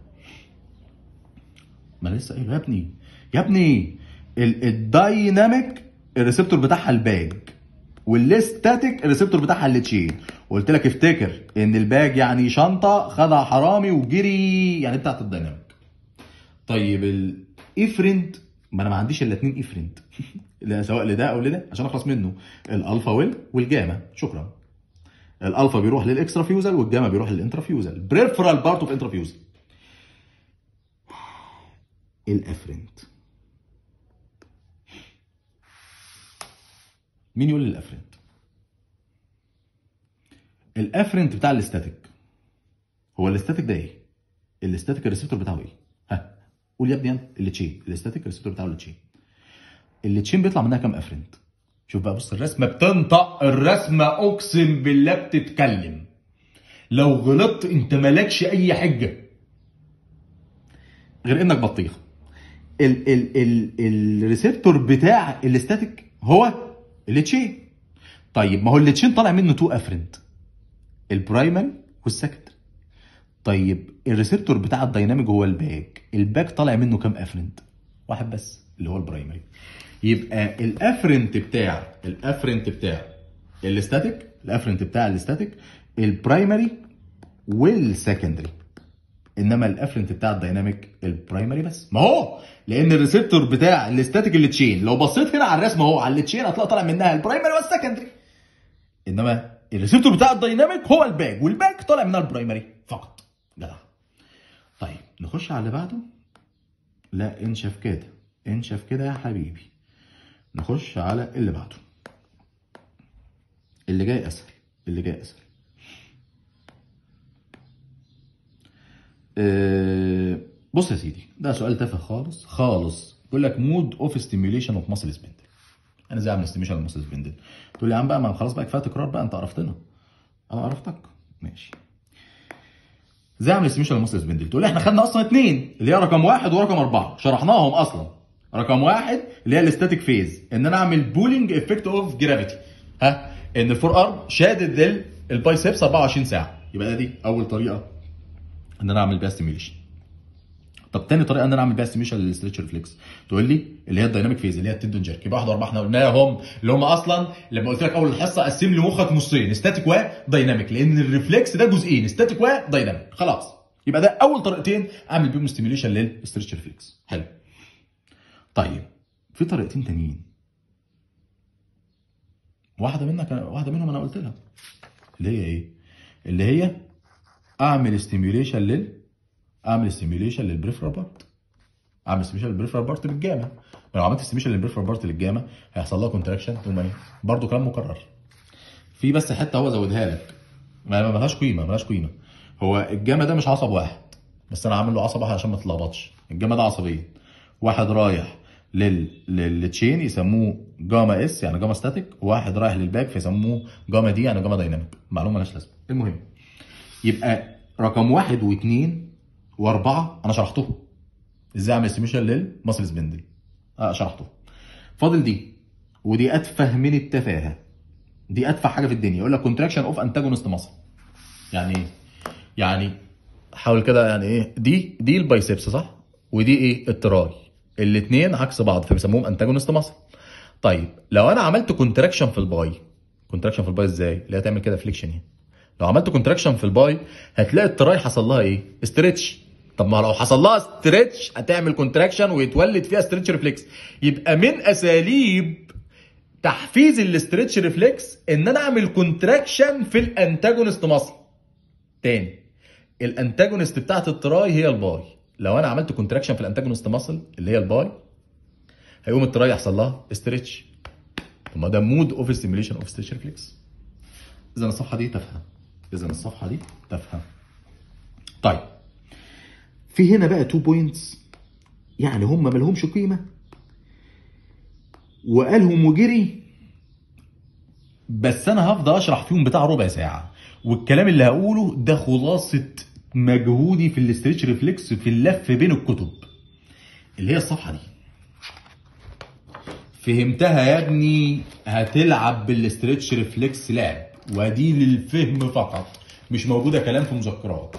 S1: ما أنا لسه قايله يا ابني يا ابني ال- الدايناميك الريسبتور بتاعها الباج والاستاتيك الريسبتور بتاعها التشين وقلت لك افتكر ان الباج يعني شنطه خدها حرامي وجري يعني بتاعت الدايناميك طيب الافرنت ما انا ما عنديش الا اتنين افرنت لا سواء لده او لده عشان اخلص منه الالفا ويل والجاما شكرا الالفا بيروح للاكسترا فيوزل والجاما بيروح للانترا فيوزل بريفرال بارت اوف انترا فيوزل الافرنت مين يقول لي الافرنت الافرنت بتاع الاستاتيك هو الاستاتيك ده ايه الاستاتيك الريسبتور بتاعه ايه ها قول يا ابني انت التشين الاستاتيك الريسبتور بتاعه التشين التشين بيطلع منها كام افرنت شوف بقى بص الرسمه بتنطق الرسمه اقسم بالله بتتكلم لو غلطت انت مالكش اي حجه غير انك بطيخ ال ال ال الريسبتور بتاع الاستاتيك هو التشين طيب ما هو التشين طالع منه تو افرنت البرايمري والسكندري طيب الريسبتور بتاع الدايناميك هو الباك الباك طالع منه كام افرنت واحد بس اللي هو البرايمري يبقى الافرنت بتاع الافرنت بتاع الاستاتيك الافرنت بتاع الاستاتيك البرايمري والسكندري انما الافرنت بتاع الدايناميك البرايمري بس ما هو لان الريسبتور بتاع الاستاتيك اللي تشين لو بصيت هنا على الرسمه اهو على التشين هتلاقي طالع منها البرايمري والسكندري انما الريسبتور بتاع الدايناميك هو الباك والباك طالع منها البرايمري فقط جدع طيب نخش على اللي بعده لا انشف كده انشف كده يا حبيبي نخش على اللي بعده اللي جاي اسهل اللي جاي اسهل أه بص يا سيدي ده سؤال تافه خالص خالص بيقول لك مود اوف ستيميوليشن اوف ماسل سبندل انا ازاي اعمل ستيميوليشن اوف ماسل سبندل تقول لي يا عم بقى ما خلاص بقى كفايه تكرار بقى انت عرفتنا انا عرفتك ماشي ازاي اعمل استيميشن للمصل سبندل تقول لي احنا خدنا اصلا اثنين اللي هي رقم واحد ورقم اربعه شرحناهم اصلا رقم واحد اللي هي الاستاتيك فيز ان انا اعمل بولينج افكت اوف جرافيتي ها ان الفور ارم شادد ال- البايسبس 24 ساعه يبقى دي اول طريقه ان انا اعمل بيها ستيميوليشن طب تاني طريقه ان انا اعمل بيها ستيميشن للستريتش ريفلكس تقول لي اللي هي الدايناميك فيز اللي هي التندون جيرك يبقى واحد واربعه احنا قلناهم اللي هم اصلا لما قلت لك اول الحصه قسم لي مخك نصين ستاتيك ودايناميك لان الريفلكس ده جزئين ستاتيك ودايناميك خلاص يبقى ده اول طريقتين اعمل بيهم ستيميوليشن للستريتش ريفلكس حلو طيب في طريقتين تانيين واحده منك واحده منهم انا قلت لها اللي هي ايه اللي هي اعمل ستيميوليشن لل اعمل ستيميوليشن للبريفرال بارت اعمل ستيميوليشن للبريفرال بارت بالجاما لو عملت ستيميوليشن للبريفرال بارت للجاما هيحصل لها كونتراكشن تقوم ايه برضه كلام مكرر في بس حته هو زودها لك ما ما ملهاش قيمه ملهاش قيمه هو الجاما ده مش عصب واحد بس انا عامل له عصب واحد عشان ما تتلخبطش الجاما ده عصبين واحد رايح لل للتشين يسموه جاما اس يعني جاما ستاتيك وواحد رايح للباك فيسموه جاما دي يعني جاما دايناميك معلومه مالهاش لازمه المهم يبقى رقم واحد واثنين واربعه انا شرحتهم ازاي اعمل استيميشن للماسل سبندل اه شرحته فاضل دي ودي اتفه من التفاهه دي اتفه حاجه في الدنيا يقول لك كونتراكشن اوف انتاجونست ماسل يعني ايه يعني حاول كده يعني ايه دي دي البايسبس صح ودي ايه التراي الاثنين عكس بعض فبيسموهم انتاجونست ماسل طيب لو انا عملت كونتراكشن في الباي كونتراكشن في الباي ازاي اللي هي تعمل كده فليكشن يعني لو عملت كونتراكشن في الباي هتلاقي التراي حصل لها ايه استريتش طب ما لو حصل لها ستريتش هتعمل كونتراكشن ويتولد فيها ستريتش ريفلكس يبقى من اساليب تحفيز الاستريتش ريفلكس ان انا اعمل كونتراكشن في الانتاجونست ماسل تاني الانتاجونست بتاعت التراي هي الباي لو انا عملت كونتراكشن في الانتاجونست ماسل اللي هي الباي هيقوم التراي يحصل لها استريتش طب ما ده مود اوف ستيميوليشن اوف ستريتش ريفلكس اذا الصفحه دي تافهه اذا الصفحه دي تافهه طيب في هنا بقى تو بوينتس يعني هم ما لهمش قيمه وقالهم وجري بس انا هفضل اشرح فيهم بتاع ربع ساعه والكلام اللي هقوله ده خلاصه مجهودي في الاستريتش ريفلكس في اللف بين الكتب اللي هي الصفحه دي فهمتها يا ابني هتلعب بالاستريتش ريفلكس لعب ودي للفهم فقط مش موجوده كلام في مذكرات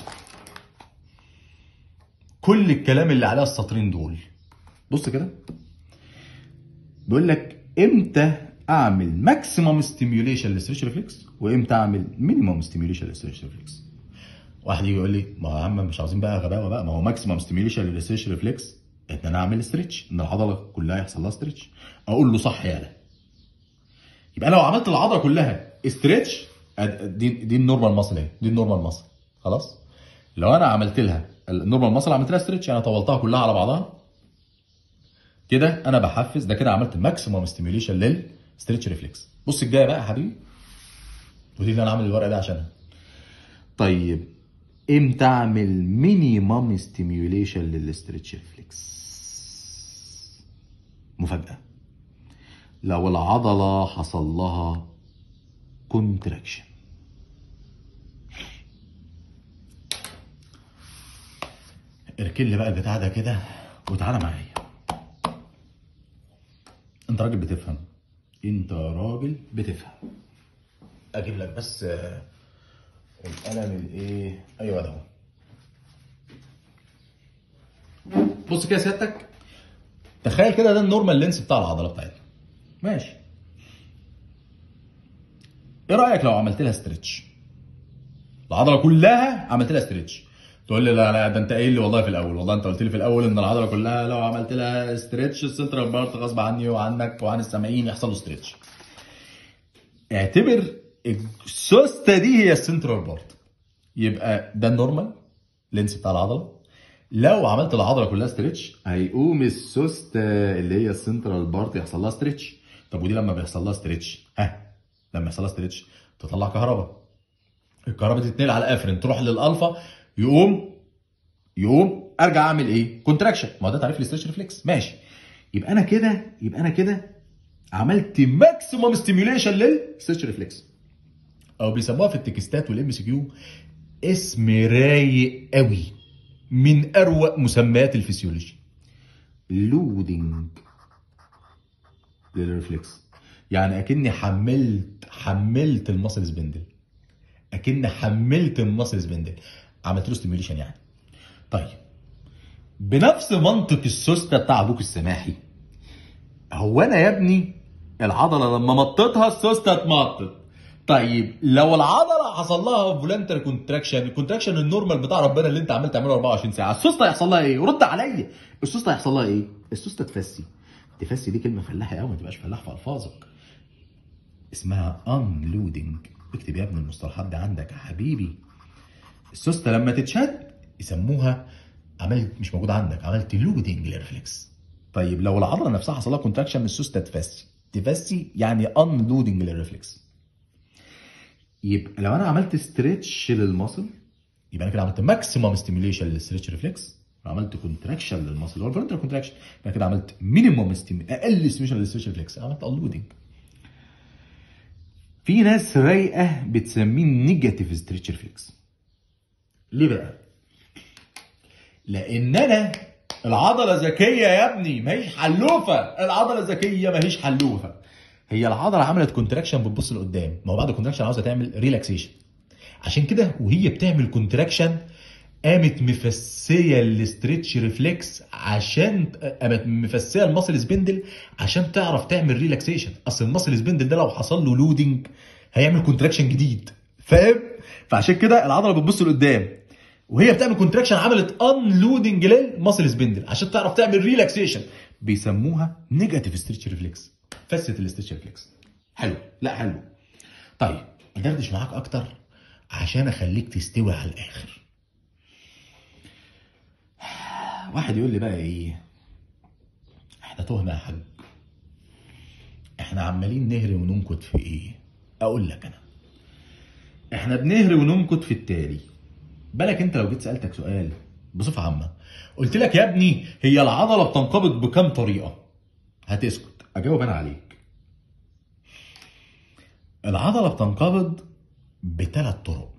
S1: كل الكلام اللي عليها السطرين دول بص كده بيقول لك امتى اعمل ماكسيمم ستيميوليشن للستريتش ريفلكس وامتى اعمل مينيمم ستيميوليشن للستريتش ريفلكس واحد يجي يقول لي ما يا عم مش عاوزين بقى غباوه بقى ما هو ماكسيمم ستيميوليشن للستريتش ريفلكس ان انا اعمل ستريتش ان العضله كلها يحصل لها ستريتش اقول له صح يالا يبقى انا لو عملت العضله كلها ستريتش دي دي النورمال ماسل اهي دي النورمال ماسل خلاص لو انا عملت لها النورمال ماسل عملت لها ستريتش انا طولتها كلها على بعضها كده انا بحفز ده كده عملت ماكسيمم ستيميوليشن للستريتش ريفلكس بص الجايه بقى يا حبيبي ودي اللي انا عامل الورقه ده عشانها طيب امتى اعمل مينيمم ستيميوليشن للستريتش ريفلكس مفاجاه لو العضله حصل لها كونتراكشن اركن لي بقى البتاع ده كده وتعالى معايا انت راجل بتفهم انت راجل بتفهم اجيب لك بس آه، القلم الايه ايوه ده هو. بص كده سيادتك تخيل كده ده النورمال لينس بتاع العضله بتاعتنا ماشي ايه رايك لو عملت لها ستريتش العضله كلها عملت لها ستريتش تقول لي لا لا ده انت قايل لي والله في الاول والله انت قلت لي في الاول ان العضله كلها لو عملت لها ستريتش السنترال بارت غصب عني وعنك وعن السامعين يحصل له ستريتش اعتبر السوسته دي هي السنترال بارت يبقى ده النورمال لينس بتاع العضله لو عملت العضله كلها ستريتش هيقوم السوسته اللي هي السنترال بارت يحصل لها ستريتش طب ودي لما بيحصل لها ستريتش ها لما يحصل لها ستريتش تطلع كهرباء الكهرباء تتنقل على الافرين تروح للالفا يقوم يقوم ارجع اعمل ايه كونتراكشن ما هو ده تعريف الاستريتش ريفلكس ماشي يبقى انا كده يبقى انا كده عملت ماكسيمم ستيميوليشن للستريتش ريفلكس او بيسموها في التكستات والام سي كيو اسم رايق قوي من اروق مسميات الفسيولوجي لودنج للريفلكس يعني اكني حملت حملت المصل سبندل اكني حملت المصل سبندل عملت له ستيميوليشن يعني طيب بنفس منطق السوسته بتاع ابوك السماحي هو انا يا ابني العضله لما مطيتها السوسته اتمطت طيب لو العضله حصل لها فولنتري كونتراكشن الكونتراكشن النورمال بتاع ربنا اللي انت عمال تعمله 24 ساعه السوسته هيحصل لها ايه رد عليا السوسته هيحصل لها ايه السوسته تفسي تفسي دي كلمه فلاحه قوي ما تبقاش فلاح في الفاظك اسمها unloading اكتب يا ابني المصطلحات دي عندك يا حبيبي السوسته لما تتشد يسموها عملت مش موجود عندك عملت لودنج للريفلكس طيب لو العضله نفسها حصل لها كونتراكشن من السوسته تفسي تفسي يعني unloading للريفلكس يبقى لو انا عملت ستريتش للمصل يبقى انا كده عملت ماكسيمم ستيميوليشن للستريتش ريفلكس عملت كونتراكشن للمصل اللي هو الفولنتري كونتراكشن يبقى كده عملت مينيمم اقل ستيميوليشن للستريتش ريفلكس عملت unloading في ناس رايقه بتسميه نيجاتيف ستريتش ريفلكس ليه بقى؟ لان انا العضله ذكيه يا ابني ما هيش حلوفه العضله ذكيه ما هيش حلوفه هي العضله عملت كونتراكشن بتبص لقدام ما هو بعد الكونتراكشن عاوزه تعمل ريلاكسيشن عشان كده وهي بتعمل كونتراكشن قامت مفسيه الاستريتش ريفلكس عشان قامت مفسيه المصل سبندل عشان تعرف تعمل ريلاكسيشن اصل المصل سبندل ده لو حصل له لودنج هيعمل كونتراكشن جديد فاهم فعشان كده العضله بتبص لقدام وهي بتعمل كونتراكشن عملت ان لودنج للمصل سبندل عشان تعرف تعمل ريلاكسيشن بيسموها نيجاتيف ستريتش ريفلكس فسه الاستريتش ريفلكس حلو لا حلو طيب ادردش معاك اكتر عشان اخليك تستوي على الاخر واحد يقول لي بقى ايه احنا تهنا يا حاج احنا عمالين نهري وننكت في ايه اقول لك انا احنا بنهري وننكت في التالي بالك انت لو جيت سالتك سؤال بصفه عامه قلت لك يا ابني هي العضله بتنقبض بكام طريقه هتسكت اجاوب انا عليك العضله بتنقبض بثلاث طرق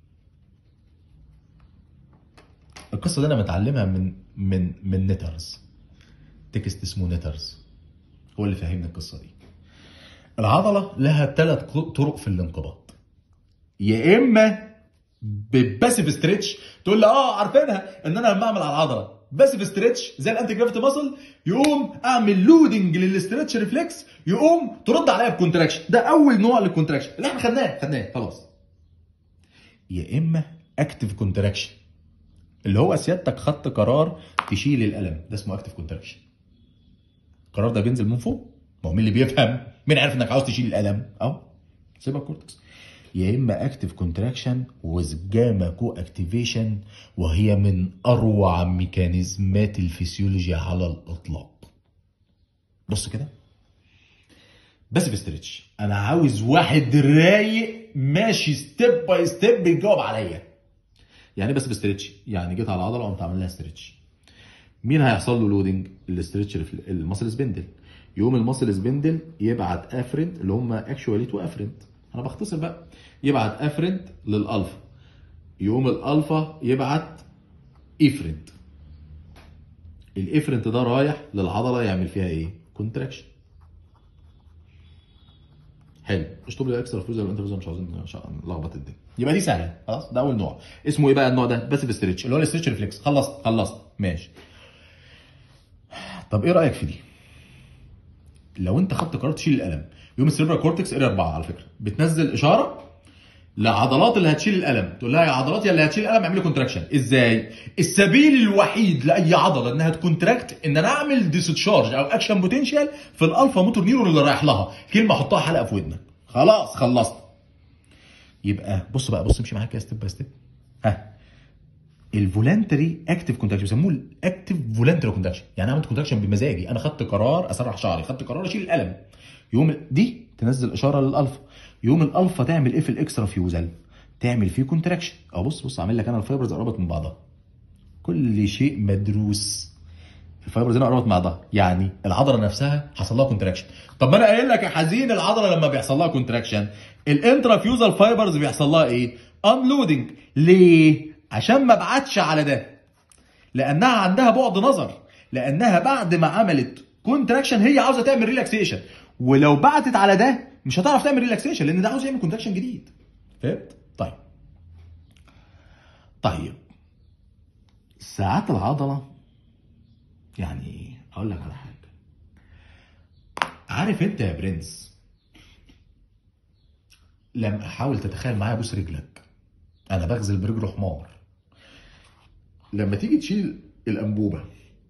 S1: القصه دي انا متعلمها من من من نترز تكست اسمه نترز هو اللي فهمني القصه دي العضله لها ثلاث طرق في الانقباض يا اما بباسيف ستريتش تقول لي اه عارفينها ان انا لما اعمل على العضله باسيف ستريتش زي الانتي جرافيتي ماسل يقوم اعمل لودنج للستريتش ريفلكس يقوم ترد عليا بكونتراكشن ده اول نوع للكونتراكشن اللي احنا خدناه خدناه خلاص يا اما اكتف كونتراكشن اللي هو سيادتك خدت قرار تشيل الالم ده اسمه اكتف كونتراكشن القرار ده بينزل من فوق ما هو مين اللي بيفهم مين عارف انك عاوز تشيل الالم اهو سيبك كورتكس يا اما اكتف كونتراكشن وذ جاما كو اكتيفيشن وهي من اروع ميكانيزمات الفسيولوجي على الاطلاق بص كده بس بستريتش انا عاوز واحد رايق ماشي ستيب باي ستيب بيجاوب عليا يعني بس بستريتش يعني جيت على العضله وقمت عامل لها ستريتش مين هيحصل له لودنج الاستريتش المصل سبندل يقوم المصل سبندل يبعت افرنت اللي هم اكشوالي تو افرنت انا بختصر بقى يبعت افرنت للالفا يقوم الالفا يبعت افرنت الافرنت ده رايح للعضله يعمل فيها ايه كونتراكشن حلو اشطب لي اكسترا فيوزر وانت مش عاوزين نلخبط الدنيا يبقى دي سهله خلاص ده اول نوع اسمه ايه بقى النوع ده بس ستريتش اللي هو الاستريتش ريفلكس خلصت خلصت ماشي طب ايه رايك في دي لو انت خدت قرار تشيل الالم يوم السيربرال كورتكس اريا 4 على فكره بتنزل اشاره لعضلات اللي هتشيل الالم تقول لها يا عضلات يا اللي هتشيل الالم اعملي كونتراكشن ازاي السبيل الوحيد لاي عضله انها تكونتراكت ان انا اعمل ديستشارج او اكشن بوتنشال في الالفا موتور نيورون اللي رايح لها كلمه احطها حلقه في ودنك خلاص خلصت يبقى بص بقى بص امشي معاك كده ستيب باي ستيب ها الفولنتري اكتف كونتراكشن بيسموه الاكتف فولنتري كونتراكشن يعني عملت كونتراكشن بمزاجي انا خدت قرار اسرح شعري خدت قرار اشيل الالم يوم دي تنزل اشاره للالفا يوم الالفا تعمل ايه في الاكسترا فيوزل تعمل فيه كونتراكشن اه بص بص عامل لك انا الفايبرز قربت من بعضها كل شيء مدروس الفايبرز هنا قربت مع بعضها يعني العضله نفسها حصل لها كونتراكشن طب ما انا قايل لك يا حزين العضله لما بيحصل لها كونتراكشن الانترا فيوزال فايبرز بيحصل لها ايه انلودنج ليه عشان ما بعتش على ده لانها عندها بعد نظر لانها بعد ما عملت كونتراكشن هي عاوزه تعمل ريلاكسيشن ولو بعتت على ده مش هتعرف تعمل ريلاكسيشن لان ده عاوز يعمل كونتراكشن جديد فهمت طيب طيب ساعات العضله يعني اقول لك على حاجه عارف انت يا برنس لما حاول تتخيل معايا بوس رجلك انا بغزل برجل حمار لما تيجي تشيل الانبوبه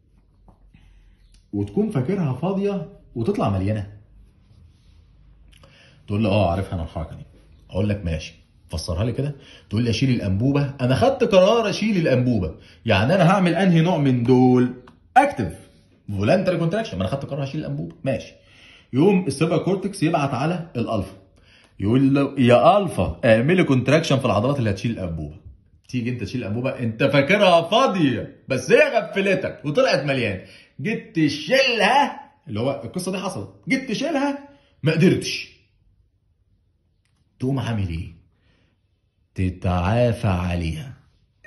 S1: وتكون فاكرها فاضيه وتطلع مليانه تقول لي اه عارفها انا الحركه دي اقول لك ماشي فسرها لي كده تقول لي اشيل الانبوبه انا خدت قرار اشيل الانبوبه يعني انا هعمل انهي نوع من دول اكتف فولانتري كونتراكشن ما انا خدت قرار هشيل الانبوبه ماشي يقوم السيبا كورتكس يبعت على الالفا يقول له يا الفا اعملي كونتراكشن في العضلات اللي هتشيل الانبوبه تيجي انت تشيل الانبوبه انت فاكرها فاضيه بس هي غفلتك وطلعت مليانه جيت تشيلها اللي هو القصه دي حصلت جيت تشيلها ما قدرتش تقوم عامل ايه تتعافى عليها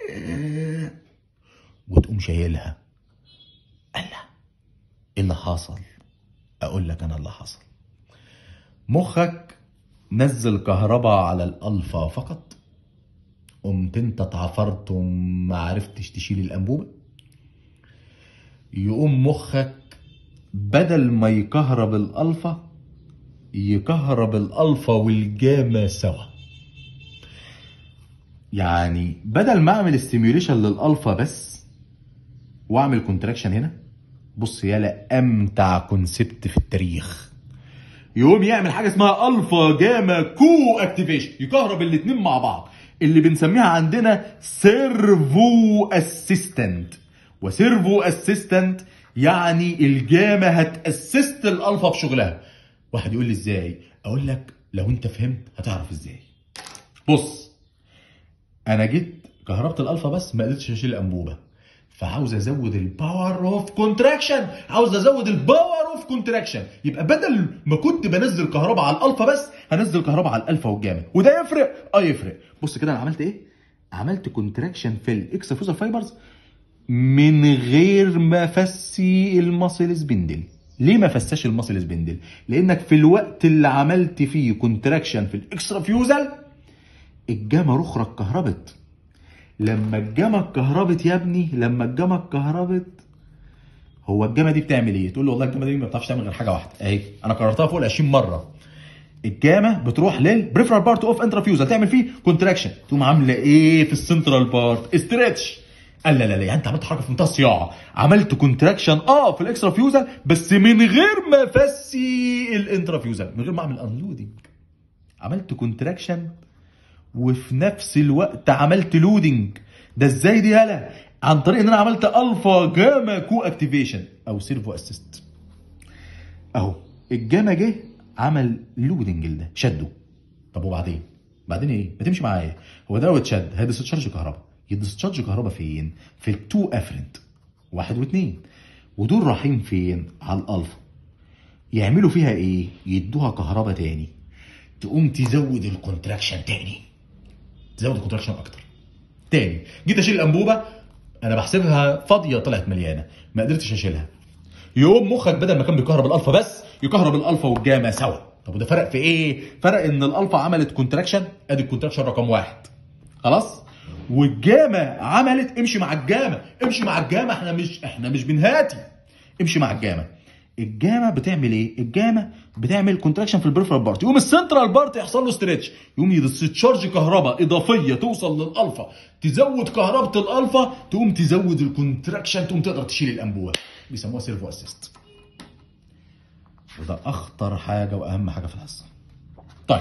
S1: وتقوم شايلها الله ايه اللي حصل اقول لك انا اللي حصل مخك نزل كهرباء على الالفا فقط قمت انت اتعفرت وما عرفتش تشيل الانبوبه يقوم مخك بدل ما يكهرب الالفا يكهرب الالفا والجاما سوا يعني بدل ما اعمل استيميوليشن للالفا بس واعمل كونتراكشن هنا بص يالا امتع كونسبت في التاريخ يقوم يعمل حاجه اسمها الفا جاما كو اكتيفيشن يكهرب الاتنين مع بعض اللي بنسميها عندنا سيرفو اسيستنت وسيرفو اسيستنت يعني الجاما هتاسست الالفا في شغلها واحد يقول لي ازاي اقول لك لو انت فهمت هتعرف ازاي بص انا جيت كهربت الالفا بس ما قدرتش اشيل الانبوبه فعاوز ازود الباور اوف كونتراكشن عاوز ازود الباور اوف كونتراكشن يبقى بدل ما كنت بنزل كهرباء على الالفا بس هنزل كهرباء على الالفا والجاما وده يفرق اه يفرق بص كده انا عملت ايه عملت كونتراكشن في الاكسترافوزال فايبرز من غير ما افسي المصل سبندل ليه ما فساش المصل سبندل لانك في الوقت اللي عملت فيه كونتراكشن في الاكسترافيوزال الجاما الاخرى اتكهربت لما الجاما اتكهربت يا ابني لما الجاما اتكهربت هو الجاما دي بتعمل ايه؟ تقول له والله الجاما دي ما بتعرفش تعمل غير حاجه واحده اهي انا كررتها فوق ال 20 مره الجاما بتروح للبريفرال بارت اوف انترافيوزال تعمل فيه كونتراكشن تقوم عامله ايه في السنترال بارت استريتش قال لا لا لا يعني انت عملت حركه في منتهى الصياعه عملت كونتراكشن اه في الاكسترا فيوزال بس من غير ما افسي الانترا من غير ما اعمل انلودنج عملت كونتراكشن وفي نفس الوقت عملت لودنج ده ازاي دي يالا عن طريق ان انا عملت الفا جاما كو اكتيفيشن او سيرفو اسيست اهو الجاما جه عمل لودنج لده شده طب وبعدين بعدين ايه ما تمشي معايا هو ده لو اتشد هيديسشارج كهرباء يديسشارج كهرباء فين في التو افرنت واحد واثنين ودول رايحين فين على الالفا يعملوا فيها ايه يدوها كهرباء تاني تقوم تزود الكونتراكشن تاني تزود الكونتراكشن اكتر تاني جيت اشيل الانبوبه انا بحسبها فاضيه طلعت مليانه ما قدرتش اشيلها يقوم مخك بدل ما كان بيكهرب الالفا بس يكهرب الالفا والجاما سوا طب وده فرق في ايه فرق ان الالفا عملت كونتراكشن ادي الكونتراكشن رقم واحد خلاص والجاما عملت امشي مع الجاما امشي مع الجاما احنا مش احنا مش بنهاتي امشي مع الجاما الجاما بتعمل ايه؟ الجاما بتعمل كونتراكشن في البريفرال بارت يقوم السنترال بارت يحصل له ستريتش يقوم يديسشارج كهرباء اضافيه توصل للالفا تزود كهرباء الالفا تقوم تزود الكونتراكشن تقوم تقدر تشيل الانبوبه بيسموها سيرفو اسيست وده اخطر حاجه واهم حاجه في الحصه طيب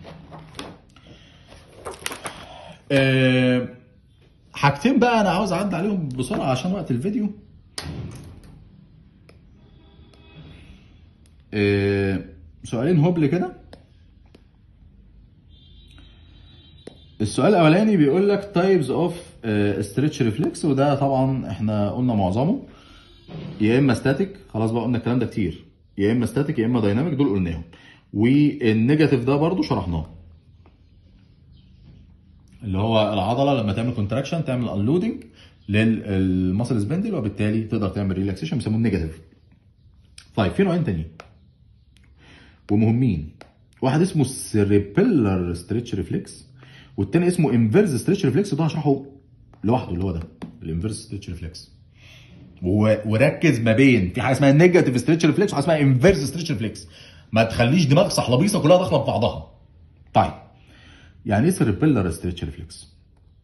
S1: أه حاجتين بقى انا عاوز اعدي عليهم بسرعه عشان وقت الفيديو أه سؤالين هبل كده السؤال الاولاني بيقول لك تايبز اوف ستريتش ريفلكس وده طبعا احنا قلنا معظمه يا اما ستاتيك خلاص بقى قلنا الكلام ده كتير يا اما ستاتيك يا اما دايناميك دول قلناهم والنيجاتيف ده برضو شرحناه اللي هو العضله لما تعمل كونتراكشن تعمل انلودنج للمسل سبندل وبالتالي تقدر تعمل ريلاكسيشن بيسموه النيجاتيف طيب في نوعين تانيين ومهمين واحد اسمه السيريبيلر ستريتش ريفلكس والتاني اسمه انفيرز ستريتش ريفلكس ده هشرحه لوحده اللي هو ده الانفيرز ستريتش ريفلكس وركز ما بين في حاجه اسمها نيجاتيف ستريتش ريفلكس وحاجه اسمها انفيرز ستريتش ريفلكس ما تخليش دماغك صحلبيصه كلها داخله في بعضها طيب يعني ايه سيريبيلر ستريتش ريفلكس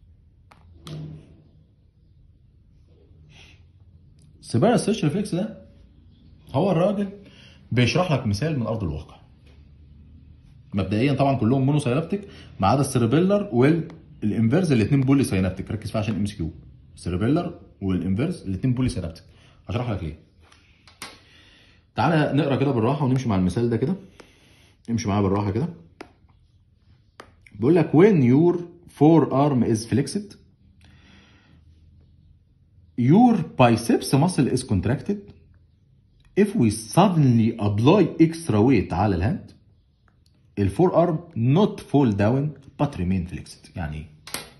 S1: سيريبيلر ستريتش ريفلكس ده هو الراجل بيشرح لك مثال من ارض الواقع مبدئيا طبعا كلهم مونو سينابتيك ما عدا السيربيلر والانفيرز الاثنين بولي سينابتيك ركز فيها عشان ام اس كيو السيربيلر والانفيرز الاثنين بولي سينابتيك هشرح لك ليه تعالى نقرا كده بالراحه ونمشي مع المثال ده كده امشي معايا بالراحه كده بيقول لك when your forearm is flexed your biceps muscle is contracted if we suddenly apply extra weight على الهاند الفور ارم not fall down but remain flexed يعني ايه؟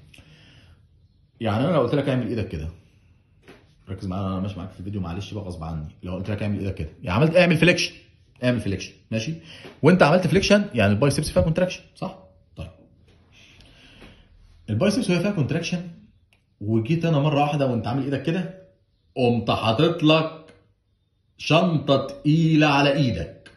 S1: يعني انا لو قلت لك اعمل ايدك كده ركز معايا انا ماشي معاك في الفيديو معلش بقى غصب عني لو قلت لك اعمل ايدك كده يعني عملت اعمل فليكشن اعمل فليكشن ماشي وانت عملت فليكشن يعني البايسبس فيها كونتراكشن صح؟ طيب البايسبس وهي فيها كونتراكشن وجيت انا مره واحده وانت عامل ايدك كده قمت حاطط لك شنطه تقيله على ايدك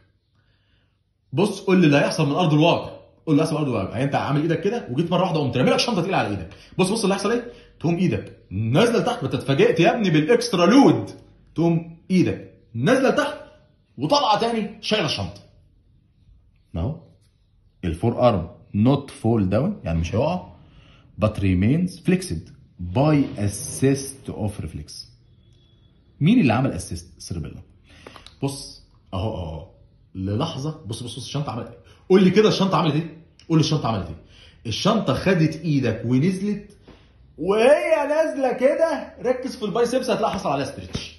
S1: بص قول لي اللي هيحصل من ارض الواقع قول لي هيحصل من ارض الواقع يعني انت عامل ايدك كده وجيت مره واحده قمت رامي لك شنطه تقيله على ايدك بص بص اللي هيحصل ايه تقوم ايدك نازله لتحت ما انت اتفاجئت يا ابني بالاكسترا لود تقوم ايدك نازله لتحت وطالعه تاني شايله الشنطه اهو الفور ارم نوت فول داون يعني مش هيقع but remains flexed by assist of reflex مين اللي عمل اسيست سيربيلا بص اهو اهو للحظه بص بص بص الشنطه عملت ايه قول لي كده الشنطه عملت ايه قول لي الشنطه عملت ايه الشنطه خدت ايدك ونزلت وهي نازله كده ركز في البايسبس هتلاقي حصل عليها ستريتش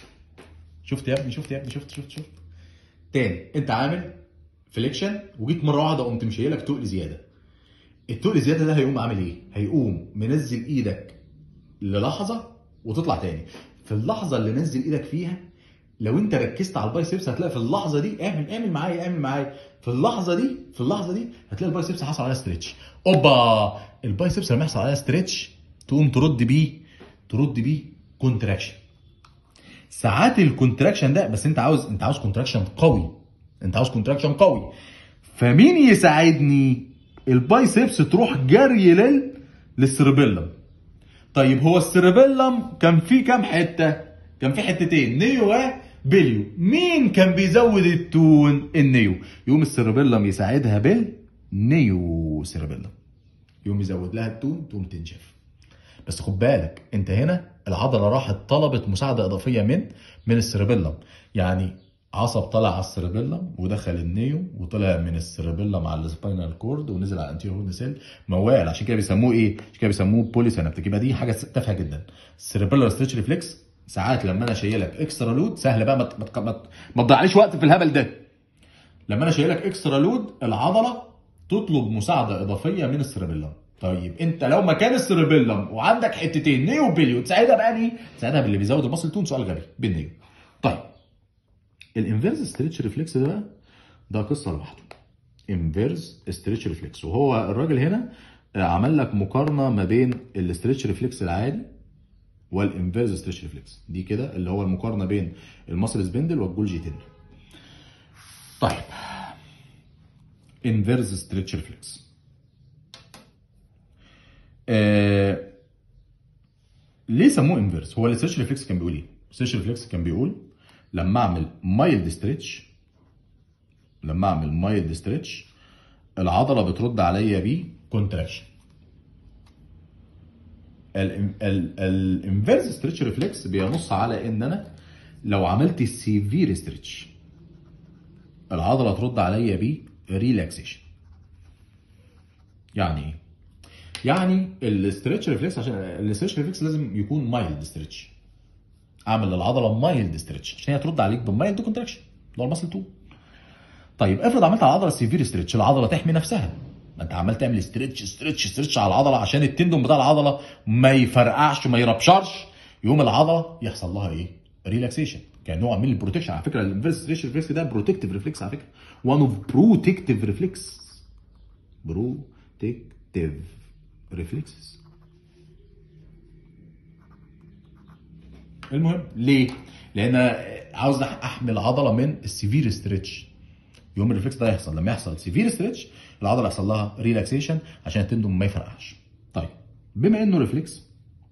S1: شفت يا ابني شفت يا ابني شفت شفت شفت تاني انت عامل فليكشن وجيت مره واحده قمت مشيلك تقل زياده التقل زياده ده هيقوم عامل ايه هيقوم منزل ايدك للحظه وتطلع تاني في اللحظه اللي نزل ايدك فيها لو انت ركزت على البايسبس هتلاقي في اللحظه دي اعمل اعمل معايا اعمل معايا في اللحظه دي في اللحظه دي هتلاقي البايسبس حصل عليها ستريتش اوبا البايسبس لما يحصل عليها ستريتش تقوم ترد بيه ترد بيه كونتراكشن ساعات الكونتراكشن ده بس انت عاوز انت عاوز كونتراكشن قوي انت عاوز كونتراكشن قوي فمين يساعدني البايسبس تروح جري لل للسيربيلم طيب هو السيربيلم كان فيه كام حته كان في حتتين نيو وبليو مين كان بيزود التون النيو يقوم السيربيلم يساعدها بالنيو سيربيلم يقوم يزود لها التون تقوم تنشف بس خد بالك انت هنا العضله راحت طلبت مساعده اضافيه من من السيربيلم يعني عصب طلع على السيربيلم ودخل النيو وطلع من السيربيلم على السباينال كورد ونزل على الانتيريور هورن سيل موال عشان كده بيسموه ايه؟ عشان كده بيسموه بولي سينابتيك يبقى دي حاجه تافهه جدا السيربيلر ستريتش ريفلكس ساعات لما انا شايلك اكسترا لود سهل بقى ما ما ما, ما تضيعليش وقت في الهبل ده لما انا شايلك اكسترا لود العضله تطلب مساعده اضافيه من السيربيلم طيب انت لو مكان السيربيلم وعندك حتتين نيو بليو تساعدها بانهي؟ تساعدها باللي بيزود المصل تون سؤال غبي بالنيو طيب الانفيرس ستريتش ريفلكس ده بقى ده قصه لوحده انفيرس ستريتش ريفلكس وهو الراجل هنا عمل لك مقارنه ما بين الاستريتش ريفلكس العادي والانفيرس ستريتش ريفلكس دي كده اللي هو المقارنه بين المصل سبندل والجولجي تندل طيب انفيرس ستريتش ريفلكس آه ليه سموه انفيرس هو الستريتش ريفلكس كان بيقول ايه الستريتش ريفلكس كان بيقول لما اعمل مايلد ستريتش لما اعمل مايلد ستريتش العضله بترد عليا بيه كونتراكشن الانفيرس ستريتش ريفلكس بينص على ان انا لو عملت سيفير ستريتش العضله ترد عليا بيه ريلاكسيشن يعني ايه يعني الستريتش ريفلكس عشان الستريتش ريفلكس لازم يكون مايلد ستريتش اعمل للعضله مايلد ستريتش عشان هي ترد عليك بمايلد كونتراكشن اللي هو المسل 2 طيب افرض عملت على العضله سيفير ستريتش العضله تحمي نفسها ما انت عمال تعمل استرتش استرتش استرتش على العضله عشان التندون بتاع العضله ما يفرقعش وما يربشرش يقوم العضله يحصل لها ايه ريلاكسيشن كان نوع من البروتكشن على فكره الانفيرس ستريتش ريفلكس ده بروتكتيف ريفلكس على فكره وان اوف بروتكتيف ريفلكس بروتكتيف ريفلكسز المهم ليه؟ لان عاوز احمي العضله من السيفير ستريتش يوم الريفلكس ده يحصل لما يحصل سيفير ستريتش العضله يحصل لها ريلاكسيشن عشان التندون ما يفرقعش طيب بما انه ريفلكس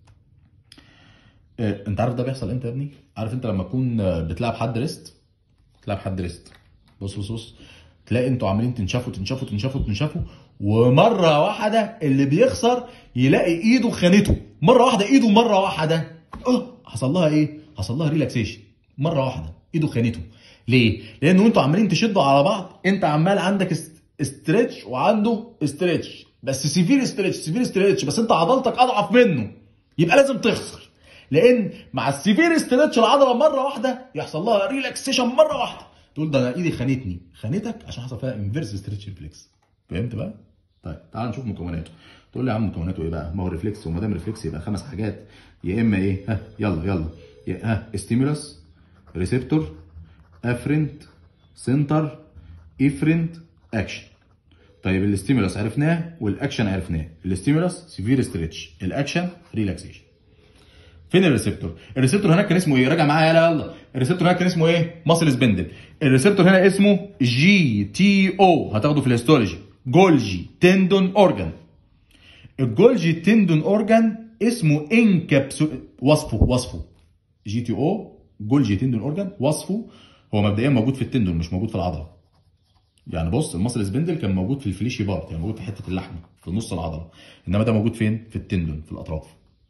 S1: آه، انت عارف ده بيحصل امتى يا ابني؟ عارف انت لما تكون آه، بتلعب حد ريست تلعب حد ريست بص بص بص تلاقي انتوا عمالين تنشفوا تنشفوا تنشفوا تنشفوا ومره واحده اللي بيخسر يلاقي ايده خانته مره واحده ايده مره واحده اه حصل لها ايه؟ حصل لها ريلاكسيشن مره واحده ايده خانته ليه؟ لانه انتوا عمالين تشدوا على بعض انت عمال عندك است- استريتش وعنده استريتش بس سيفير استريتش سيفير استريتش بس انت عضلتك اضعف منه يبقى لازم تخسر لان مع السيفير استريتش العضله مره واحده يحصل لها ريلاكسيشن مره واحده تقول ده انا ايدي خانتني خانتك عشان حصل فيها انفيرس ستريتش ريفلكس فهمت بقى؟ طيب تعال نشوف مكوناته تقول لي يا عم مكوناته ايه بقى؟ ما هو ريفلكس وما دام ريفلكس يبقى خمس حاجات يا اما ايه؟ ها يلا يلا يا ها ستيمولس ريسبتور افرنت سنتر افرنت اكشن طيب الاستيمولس عرفناه والاكشن عرفناه الاستيمولس سيفير ستريتش الاكشن ريلاكسيشن فين الريسبتور الريسبتور هناك كان اسمه ايه راجع معايا يلا يلا الريسبتور هناك كان اسمه ايه ماسل سبندل الريسبتور هنا اسمه جي تي او هتاخده في الهيستولوجي جولجي تندون اورجان الجولجي تندون اورجان اسمه انكابسو وصفه وصفه جي تي او جولجي تندون اورجان وصفه هو مبدئيا موجود في التندون مش موجود في العضله يعني بص المصل سبندل كان موجود في الفليشي بارت يعني موجود في حته اللحمه في نص العضله انما ده موجود فين في التندون في الاطراف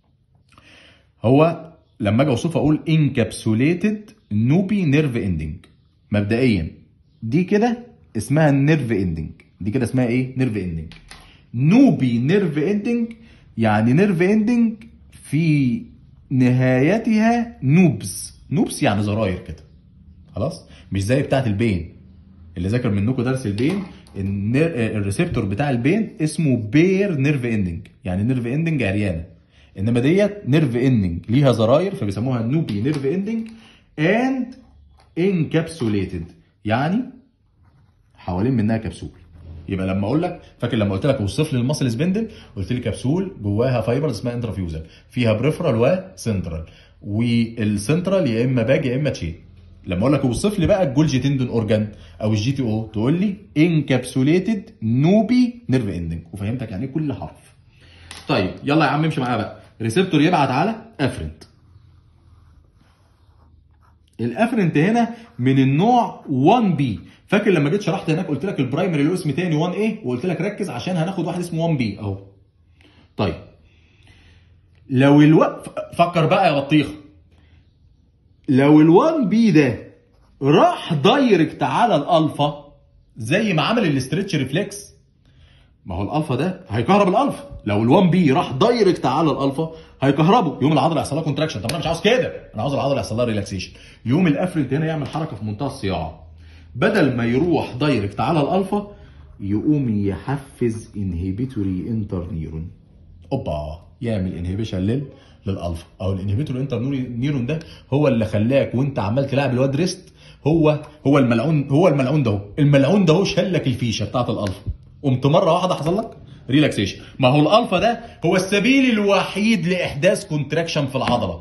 S1: هو لما اجي اوصفه اقول انكابسوليتد نوبي نيرف اندنج مبدئيا دي كده اسمها نيرف اندنج دي كده اسمها ايه نيرف اندنج نوبي نيرف اندنج يعني نيرف اندنج في نهايتها نوبز نوبس يعني زراير كده خلاص مش زي بتاعه البين اللي ذاكر منكم درس البين النير... الريسبتور بتاع البين اسمه بير نيرف اندنج يعني نيرف اندنج عريانه انما ديت نيرف اندنج ليها زراير فبيسموها نوبي نيرف اندنج اند انكابسوليتد يعني حوالين منها كبسول يبقى لما اقول لك فاكر لما قلت لك اوصف لي المصل سبندل قلت لي كبسول جواها فايبر اسمها انترافيوزال فيها بريفرال وسنترال والسنترال يا اما باج يا اما تشين لما اقول لك اوصف لي بقى الجولجي تندون اورجان او الجي تي او تقول لي انكابسوليتد نوبي نيرف اندنج وفهمتك يعني ايه كل حرف طيب يلا يا عم امشي معايا بقى ريسبتور يبعت على افرنت الافرنت هنا من النوع 1 بي فاكر لما جيت شرحت هناك قلت لك البرايمري له اسم تاني 1 a وقلت لك ركز عشان هناخد واحد اسمه 1 بي اهو طيب لو الوقف فكر بقى يا بطيخه لو ال1 بي ده راح دايركت على الالفا زي ما عمل الاسترتش ريفلكس ما هو الالفا ده هيكهرب الالفا لو ال1 بي راح دايركت على الالفا هيكهربه يوم العضله يحصل لها كونتراكشن طب انا مش عاوز كده انا عاوز العضله يحصل لها ريلاكسيشن يوم الافرنت هنا يعمل حركه في منتهى الصياعه بدل ما يروح دايركت على الالفا يقوم يحفز انهبيتوري انتر نيرون اوبا يعمل انهبيشن لل للالفا او الانهبيتور انتر نيرون ده هو اللي خلاك وانت عمال تلعب الواد ريست هو هو الملعون هو الملعون ده هو الملعون ده هو شال لك الفيشه بتاعت الالفا قمت مره واحده حصل لك ريلاكسيشن ما هو الالفا ده هو السبيل الوحيد لاحداث كونتراكشن في العضله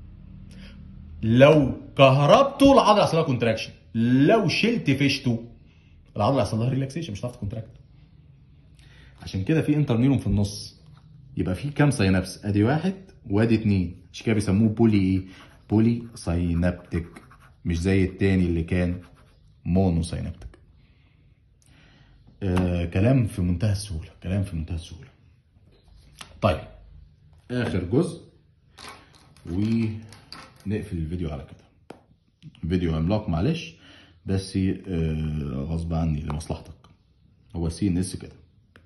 S1: لو كهربته العضله يحصل لها كونتراكشن لو شلت فيشته العضله يحصل لها ريلاكسيشن مش هتعرف تكونتراكت عشان كده في انتر نيرون في النص يبقى في كام سينابس ادي واحد وادي اتنين عشان كده بيسموه بولي ايه بولي سينابتيك مش زي التاني اللي كان مونو سينابتيك آه كلام في منتهى السهوله كلام في منتهى السهوله طيب اخر جزء ونقفل الفيديو على كده فيديو عملاق معلش بس آه غصب عني لمصلحتك هو سي ان اس كده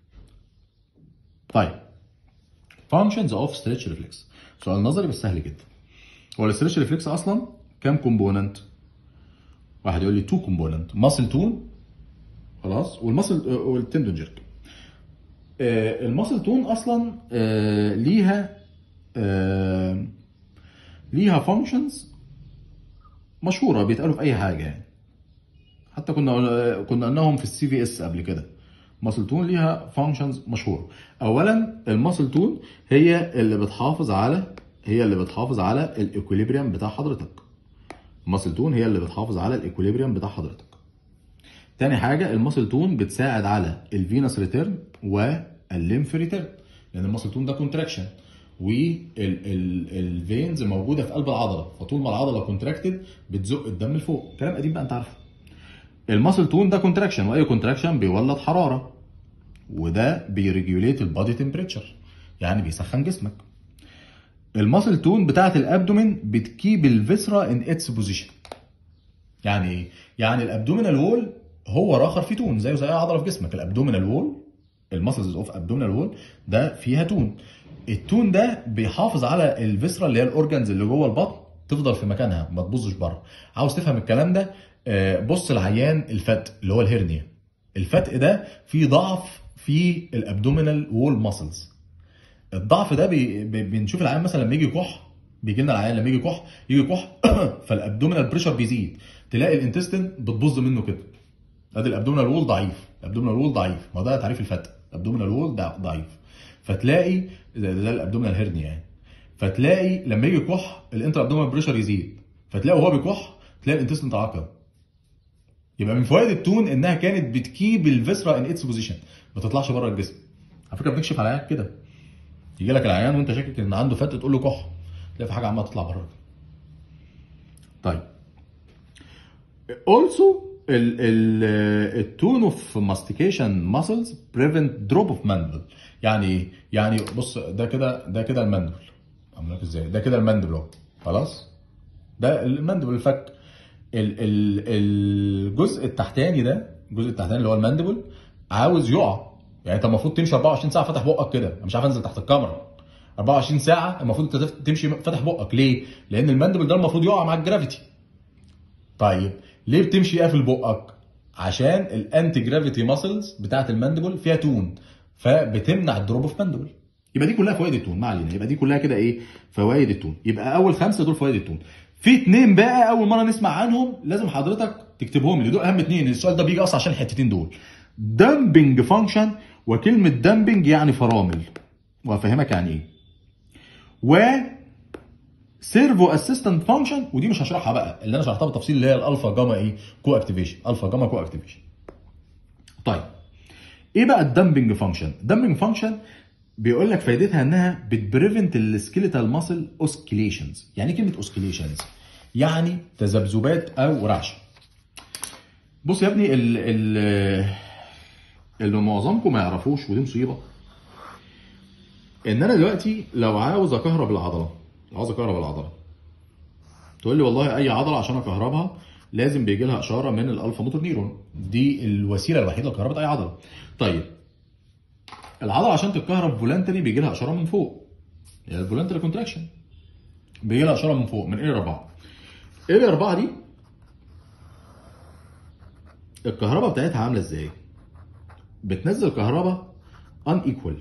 S1: طيب functions of stretch reflex سؤال نظري بس سهل جدا هو الستريتش ريفلكس اصلا كام كومبوننت واحد يقول لي تو كومبوننت ماسل تون خلاص والماسل والتندون جيرك آه، الماسل تون اصلا آه، ليها آه، ليها فانكشنز مشهوره بيتقالوا في اي حاجه يعني حتى كنا كنا قلناهم في السي في اس قبل كده ماسل تون ليها فانكشنز مشهوره اولا الماسل تون هي اللي بتحافظ على هي اللي بتحافظ على الايكوليبريم بتاع حضرتك الماسل تون هي اللي بتحافظ على الايكوليبريم بتاع حضرتك تاني حاجه الماسل تون بتساعد على الفينس ريتيرن والليمف ريتيرن لان الماسل تون ده كونتراكشن والفينز موجوده في قلب العضله فطول ما العضله كونتراكتد بتزق الدم لفوق كلام قديم بقى انت عارفه الماسل تون ده كونتراكشن واي كونتراكشن بيولد حراره وده بيريجوليت البادي تمبريتشر يعني بيسخن جسمك الماسل تون بتاعت الابدومين بتكيب الفيسرا ان اتس بوزيشن يعني ايه يعني الابدومينال وول هو راخر فيه تون زيه زي اي عضله في جسمك الابدومينال وول الماسلز اوف ابدومينال وول ده فيها تون التون ده بيحافظ على الفيسرا اللي هي الاورجنز اللي جوه البطن تفضل في مكانها ما تبصش بره عاوز تفهم الكلام ده آه، بص العيان الفتق اللي هو الهرنيا الفتق ده فيه ضعف في الابدومينال وول ماسلز الضعف ده بي... بي- بنشوف العيان مثلا لما يجي يكح بيجي لنا العيان لما يجي يكح يجي يكح فالابدومينال بريشر بيزيد تلاقي الانتستين بتبظ منه كده ادي الابدومينال وول ضعيف الابدومينال وول ضعيف ما ده تعريف الفتق الابدومينال وول ده ضعيف فتلاقي ده, ده الابدومينال هيرنيا يعني فتلاقي لما يجي يكح الانتر ابدومينال بريشر يزيد فتلاقي وهو بيكح تلاقي الانتستين تعاقد يبقى من فوائد التون انها كانت بتكيب الفيسرا ان اتس بوزيشن ما تطلعش بره الجسم على فكره بنكشف على العيان كده يجي لك العيان وانت شاكك ان عنده فتق تقول له كح تلاقي في حاجه عماله تطلع بره طيب also ال ال التون اوف ماستيكيشن ماسلز بريفنت دروب اوف ماندبل يعني ايه؟ يعني بص ده كده ده كده الماندبل اعمل لك ازاي؟ ده كده الماندبل اهو خلاص؟ ده الماندبل الفك ال ال الجزء التحتاني ده الجزء التحتاني اللي هو الماندبل عاوز يقع يعني انت المفروض تمشي 24 ساعه فاتح بقك كده أنا مش عارف انزل تحت الكاميرا 24 ساعه المفروض انت تف- تمشي فاتح بقك ليه؟ لان الماندبل ده المفروض يقع مع الجرافيتي طيب ليه بتمشي قافل بقك؟ عشان الانتي جرافيتي ماسلز بتاعت الماندبل فيها تون فبتمنع الدروب اوف ماندبل يبقى دي كلها فوائد التون ما علينا يبقى دي كلها كده ايه فوائد التون يبقى اول خمسه دول فوائد التون في اتنين بقى اول مره نسمع عنهم لازم حضرتك تكتبهم لي دول اهم اتنين السؤال ده بيجي اصلا عشان الحتتين دول دامبنج فانكشن وكلمه دامبنج يعني فرامل وهفهمك يعني ايه و سيرفو اسيستنت فانكشن ودي مش هشرحها بقى اللي انا شرحتها بالتفصيل اللي هي الالفا جاما ايه كو اكتيفيشن الفا جاما كو اكتيفيشن طيب ايه بقى الدمبنج فانكشن الدمبنج فانكشن بيقول لك فايدتها انها بتبريفنت السكيليتال ماسل اوسكيليشنز يعني ايه كلمه اوسكيليشنز يعني تذبذبات او رعشه بص يا ابني ال ال اللي معظمكم ما يعرفوش ودي مصيبه ان انا دلوقتي لو عاوز اكهرب العضله عاوز اكهرب العضله تقول لي والله اي عضله عشان اكهربها لازم بيجي لها اشاره من الالفا موتور نيرون دي الوسيله الوحيده لكهرباء اي عضله طيب العضله عشان تتكهرب فولنتري بيجي لها اشاره من فوق يعني الفولنتري كونتراكشن بيجي لها اشاره من فوق من اريا 4 اريا 4 دي الكهرباء بتاعتها عامله ازاي بتنزل كهرباء ان ايكوال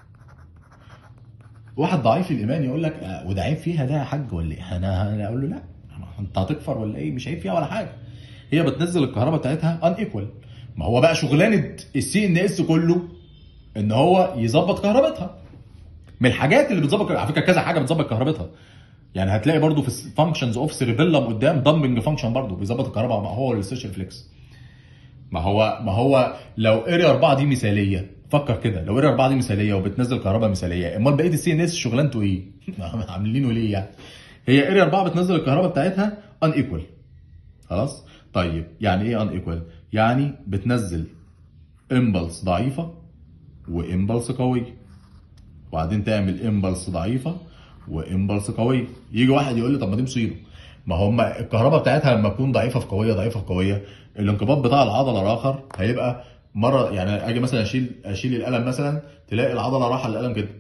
S1: واحد ضعيف الايمان يقول لك آه، وده عيب فيها ده يا حاج ولا ايه انا أنا اقول له لا انت هتكفر ولا ايه مش عيب فيها ولا حاجه هي بتنزل الكهرباء بتاعتها ان ايكوال ما هو بقى شغلانه السي ان اس كله ان هو يظبط كهربتها من الحاجات اللي بتظبط على فكره كذا حاجه بتظبط كهربتها يعني هتلاقي برضو في فانكشنز اوف سيريبيلم قدام دامبنج فانكشن برضو بيظبط الكهرباء ما هو السيشن فليكس ما هو ما هو لو اريا 4 دي مثاليه فكر كده لو اريا 4 دي مثاليه وبتنزل كهرباء مثاليه امال بقيه السي ان اس شغلانته ايه؟ عاملينه ليه يعني؟ هي اريا 4 بتنزل الكهرباء بتاعتها ان ايكوال خلاص؟ طيب يعني ايه ان ايكوال؟ يعني بتنزل امبلس ضعيفه وامبلس قويه وبعدين تعمل امبلس ضعيفه وامبلس قويه يجي واحد يقول لي طب ما دي مصيبه ما هم الكهرباء بتاعتها لما تكون ضعيفه في قويه ضعيفه في قويه الانقباض بتاع العضله الاخر هيبقى مره يعني اجي مثلا اشيل اشيل القلم مثلا تلاقي العضله رايحه للقلم كده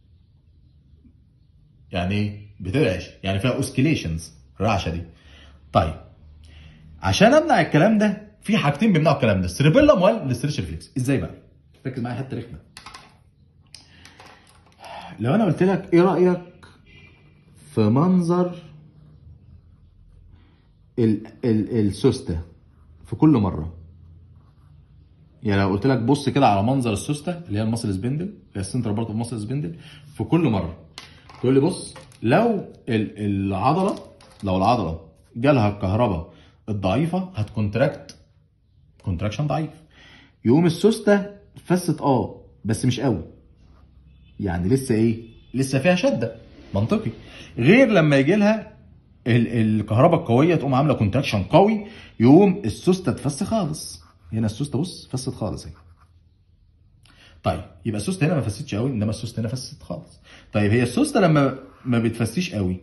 S1: يعني ايه بترعش يعني فيها اوسكيليشنز الرعشه دي طيب عشان امنع الكلام ده في حاجتين بيمنعوا الكلام ده السيربيلم والستريتش ريفلكس ازاي بقى ركز معايا حته رخمه لو انا قلت لك ايه رايك في منظر ال ال السوسته في كل مره يعني لو قلت لك بص كده على منظر السوسته اللي هي المصل سبندل اللي هي السنتر بارت اوف مصل سبندل في كل مره تقول لي بص لو ال- العضله لو العضله جالها الكهرباء الضعيفه هتكونتراكت كونتراكشن ضعيف يقوم السوسته فست اه بس مش قوي يعني لسه ايه لسه فيها شده منطقي غير لما يجي لها ال- الكهرباء القويه تقوم عامله كونتراكشن قوي يقوم السوسته تفس خالص هنا السوسته بص فست خالص اهي طيب يبقى السوسته هنا ما فستش قوي انما السوسته هنا فست خالص طيب هي السوسته لما ما بتفسيش قوي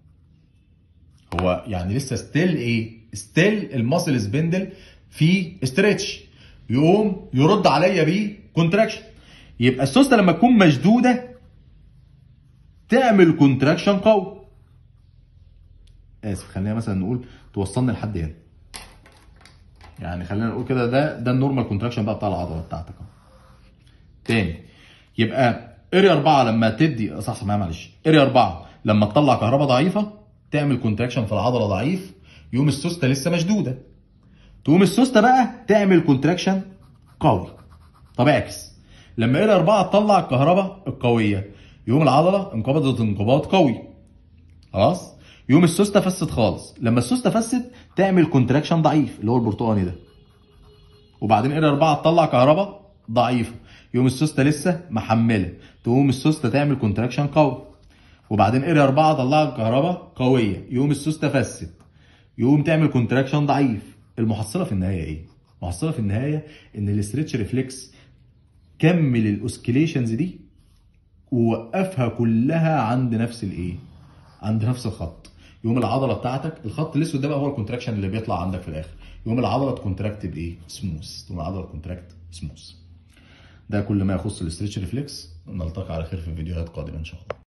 S1: هو يعني لسه ستيل ايه ستيل الماسل سبندل في استريتش يقوم يرد عليا بيه كونتراكشن يبقى السوسته لما تكون مشدوده تعمل كونتراكشن قوي اسف خلينا مثلا نقول توصلني لحد هنا يعني خلينا نقول كده ده ده النورمال كونتراكشن بقى بتاع العضله بتاعتك اهو تاني يبقى اريا 4 لما تدي صح صح معايا معلش اريا 4 لما تطلع كهرباء ضعيفه تعمل كونتراكشن في العضله ضعيف يقوم السوسته لسه مشدوده تقوم السوسته بقى تعمل كونتراكشن قوي طب اعكس لما اريا 4 تطلع الكهرباء القويه يقوم العضله انقبضت انقباض قوي خلاص يقوم السوسته فست خالص لما السوسته فست تعمل كونتراكشن ضعيف اللي هو البرتقاني ده وبعدين اريا 4 تطلع كهرباء ضعيفه يقوم السوسته لسه محمله تقوم السوسته تعمل كونتراكشن قوي وبعدين اريا 4 طلعت كهرباء قويه يقوم السوسته فست يقوم تعمل كونتراكشن ضعيف المحصله في النهايه ايه المحصله في النهايه ان الاستريتش ريفلكس كمل الاوسكيليشنز دي ووقفها كلها عند نفس الايه عند نفس الخط يقوم العضله بتاعتك الخط الاسود ده بقى هو الكونتراكشن اللي بيطلع عندك في الاخر يقوم العضله تكونتراكت بايه سموث تقوم العضله تكونتراكت سموث ده كل ما يخص الاستريتش ريفلكس نلتقي على خير في فيديوهات قادمه ان شاء الله